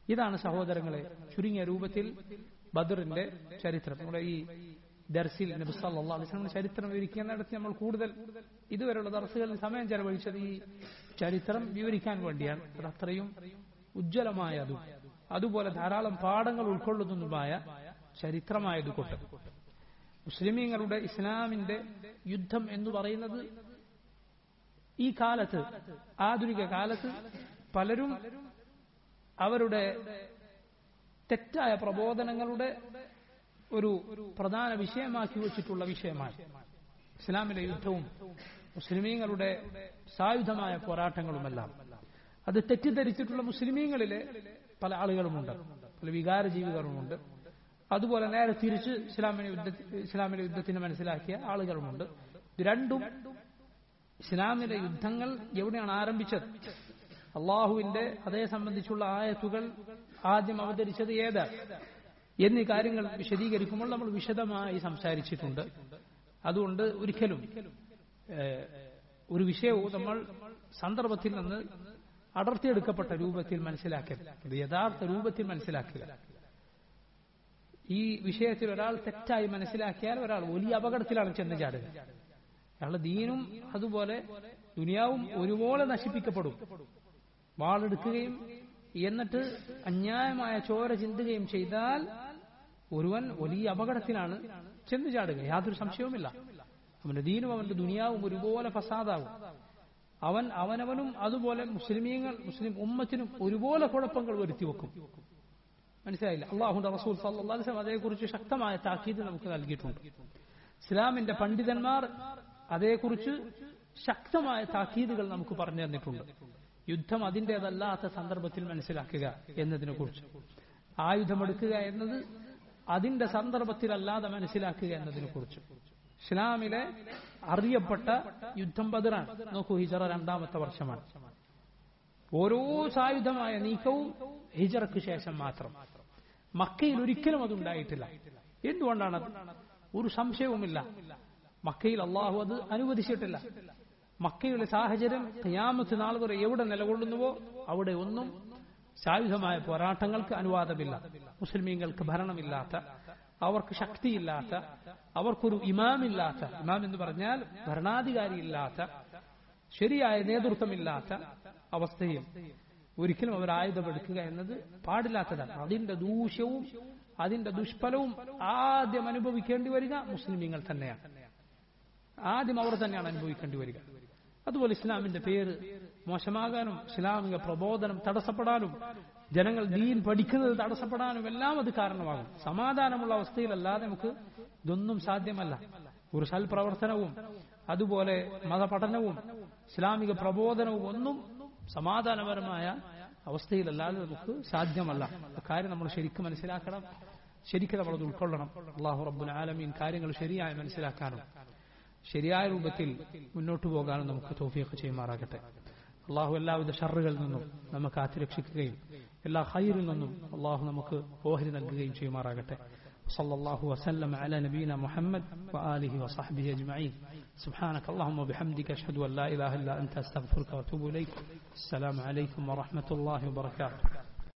Speaker 2: ഇതാണ് സഹോദരങ്ങളെ ചുരുങ്ങിയ രൂപത്തിൽ ബദറിന്റെ ചരിത്രം നമ്മുടെ ഈ ദർസിൽ നബി സല്ലല്ലാഹു അലൈഹി വസല്ലം ചരിത്രം വിവരിക്കുന്നിടത്ത് നമ്മൾ കൂടുതൽ ഇതുവരെയുള്ള ദർസുകളിൽ സമയം ചെലവഴിച്ചത് ഈ ചരിത്രം വിവരിക്കാൻ വേണ്ടിയാണ് അത് അത്രയും ഉജ്ജ്വലമായതും അതുപോലെ ധാരാളം പാഠങ്ങൾ ഉൾക്കൊള്ളുന്നതുമായ ചരിത്രമായതുകൊണ്ട് മുസ്ലിമീങ്ങളുടെ ഇസ്ലാമിന്റെ യുദ്ധം എന്ന് പറയുന്നത് ഈ കാലത്ത് ആധുനിക കാലത്ത് പലരും അവരുടെ തെറ്റായ പ്രബോധനങ്ങളുടെ ഒരു പ്രധാന വിഷയമാക്കി വെച്ചിട്ടുള്ള വിഷയമാണ് ഇസ്ലാമിലെ യുദ്ധവും മുസ്ലിമീങ്ങളുടെ സായുധമായ പോരാട്ടങ്ങളുമെല്ലാം അത് തെറ്റിദ്ധരിച്ചിട്ടുള്ള മുസ്ലിമീങ്ങളിലെ പല ആളുകളുമുണ്ട് പല വികാരജീവികളുമുണ്ട് അതുപോലെ നേരെ തിരിച്ച് ഇസ്ലാമിനെ യുദ്ധ ഇസ്ലാമിലെ യുദ്ധത്തിന് മനസ്സിലാക്കിയ ആളുകളുമുണ്ട് ഇത് രണ്ടും ഇസ്ലാമിലെ യുദ്ധങ്ങൾ എവിടെയാണ് ആരംഭിച്ചത് അള്ളാഹുവിന്റെ അതേ സംബന്ധിച്ചുള്ള ആയത്തുകൾ ആദ്യം അവതരിച്ചത് ഏത് എന്നീ കാര്യങ്ങൾ വിശദീകരിക്കുമ്പോൾ നമ്മൾ വിശദമായി സംസാരിച്ചിട്ടുണ്ട് അതുകൊണ്ട് ഒരിക്കലും ഒരു വിഷയവും നമ്മൾ സന്ദർഭത്തിൽ നിന്ന് അടർത്തിയെടുക്കപ്പെട്ട രൂപത്തിൽ മനസ്സിലാക്കരുത് ഇത് യഥാർത്ഥ രൂപത്തിൽ മനസ്സിലാക്കുക ഈ വിഷയത്തിൽ ഒരാൾ തെറ്റായി മനസ്സിലാക്കിയാൽ ഒരാൾ വലിയ അപകടത്തിലാണ് ചെന്ന് ചാടുക അയാളുടെ ദീനും അതുപോലെ ദുനിയാവും ഒരുപോലെ നശിപ്പിക്കപ്പെടും വാളെടുക്കുകയും എന്നിട്ട് അന്യായമായ ചോര ചിന്തുകയും ചെയ്താൽ ഒരുവൻ വലിയ അപകടത്തിലാണ് ചെന്ന് ചാടുക യാതൊരു സംശയവുമില്ല അവന്റെ ദീനും അവന്റെ ദുനിയാവും ഒരുപോലെ ഫസാദാവും അവൻ അവനവനും അതുപോലെ മുസ്ലിമീങ്ങൾ മുസ്ലിം ഉമ്മത്തിനും ഒരുപോലെ കുഴപ്പങ്ങൾ വരുത്തി വെക്കും മനസ്സിലായില്ല അള്ളാഹുന്റെ റസൂൽ സല്ലാസ്ലം അതേക്കുറിച്ച് ശക്തമായ താക്കീത് നമുക്ക് നൽകിയിട്ടുണ്ട് ഇസ്ലാമിന്റെ പണ്ഡിതന്മാർ അതേക്കുറിച്ച് ശക്തമായ താക്കീതുകൾ നമുക്ക് പറഞ്ഞു തന്നിട്ടുണ്ട് യുദ്ധം അതിൻ്റെതല്ലാത്ത സന്ദർഭത്തിൽ മനസ്സിലാക്കുക എന്നതിനെ കുറിച്ച് ആയുധമെടുക്കുക എന്നത് അതിന്റെ സന്ദർഭത്തിലല്ലാതെ മനസ്സിലാക്കുക എന്നതിനെ കുറിച്ച് ഇസ്ലാമിലെ അറിയപ്പെട്ട യുദ്ധം ബദറാണ് നോക്കൂ ഹിജറ രണ്ടാമത്തെ വർഷമാണ് ഓരോ സായുധമായ നീക്കവും ഹിജറക്ക് ശേഷം മാത്രം മക്കയിൽ ഒരിക്കലും അതുണ്ടായിട്ടില്ല എന്തുകൊണ്ടാണ് ഒരു സംശയവുമില്ല മക്കയിൽ അള്ളാഹു അത് അനുവദിച്ചിട്ടില്ല മക്കയുടെ സാഹചര്യം ഖിയാമത്ത് നാൾ വരെ എവിടെ നിലകൊള്ളുന്നുവോ അവിടെ ഒന്നും സായുധമായ പോരാട്ടങ്ങൾക്ക് അനുവാദമില്ല മുസ്ലിമീങ്ങൾക്ക് ഭരണമില്ലാത്ത അവർക്ക് ശക്തിയില്ലാത്ത അവർക്കൊരു ഇമാമില്ലാത്ത ഇമാം എന്ന് പറഞ്ഞാൽ ഭരണാധികാരിയില്ലാത്ത ശരിയായ നേതൃത്വമില്ലാത്ത അവസ്ഥയിൽ ഒരിക്കലും അവർ ആയുധമെടുക്കുക എന്നത് പാടില്ലാത്തതാണ് അതിന്റെ ദൂഷ്യവും അതിന്റെ ദുഷ്ഫലവും ആദ്യം അനുഭവിക്കേണ്ടി വരിക മുസ്ലിമീങ്ങൾ തന്നെയാണ് ആദ്യം അവർ തന്നെയാണ് അനുഭവിക്കേണ്ടി വരിക അതുപോലെ ഇസ്ലാമിന്റെ പേര് മോശമാകാനും ഇസ്ലാമിക പ്രബോധനം തടസ്സപ്പെടാനും ജനങ്ങൾ ദീൻ പഠിക്കുന്നത് തടസ്സപ്പെടാനും എല്ലാം അത് കാരണമാകും സമാധാനമുള്ള അവസ്ഥയിലല്ലാതെ നമുക്ക് ഇതൊന്നും സാധ്യമല്ല ഒരു സൽപ്രവർത്തനവും അതുപോലെ മതപഠനവും ഇസ്ലാമിക പ്രബോധനവും ഒന്നും സമാധാനപരമായ അവസ്ഥയിലല്ലാതെ നമുക്ക് സാധ്യമല്ല കാര്യം നമ്മൾ ശരിക്കും മനസ്സിലാക്കണം ശരിക്കും നമ്മളത് ഉൾക്കൊള്ളണം അള്ളാഹു റബ്ബുൽ ആലമീൻ കാര്യങ്ങൾ ശരിയായി മനസ്സിലാക്കാനും ശരിയായ രൂപത്തിൽ മുന്നോട്ടു പോകാനും നമുക്ക് തോഫിയൊക്കെ ചെയ്യുമാറാകട്ടെ അള്ളാഹു എല്ലാവിധ ഷറുകളിൽ നിന്നും നമുക്ക് കാത്തുരക്ഷിക്കുകയും എല്ലാ ഹൈറിൽ നിന്നും അള്ളാഹു നമുക്ക് ഓഹരി നൽകുകയും ചെയ്യുമാറാകട്ടെ صلى الله وسلم على نبينا محمد وآله وصحبه أجمعين سبحانك اللهم وبحمدك أشهد أن لا إله إلا أنت أستغفرك وأتوب إليك السلام عليكم ورحمة الله وبركاته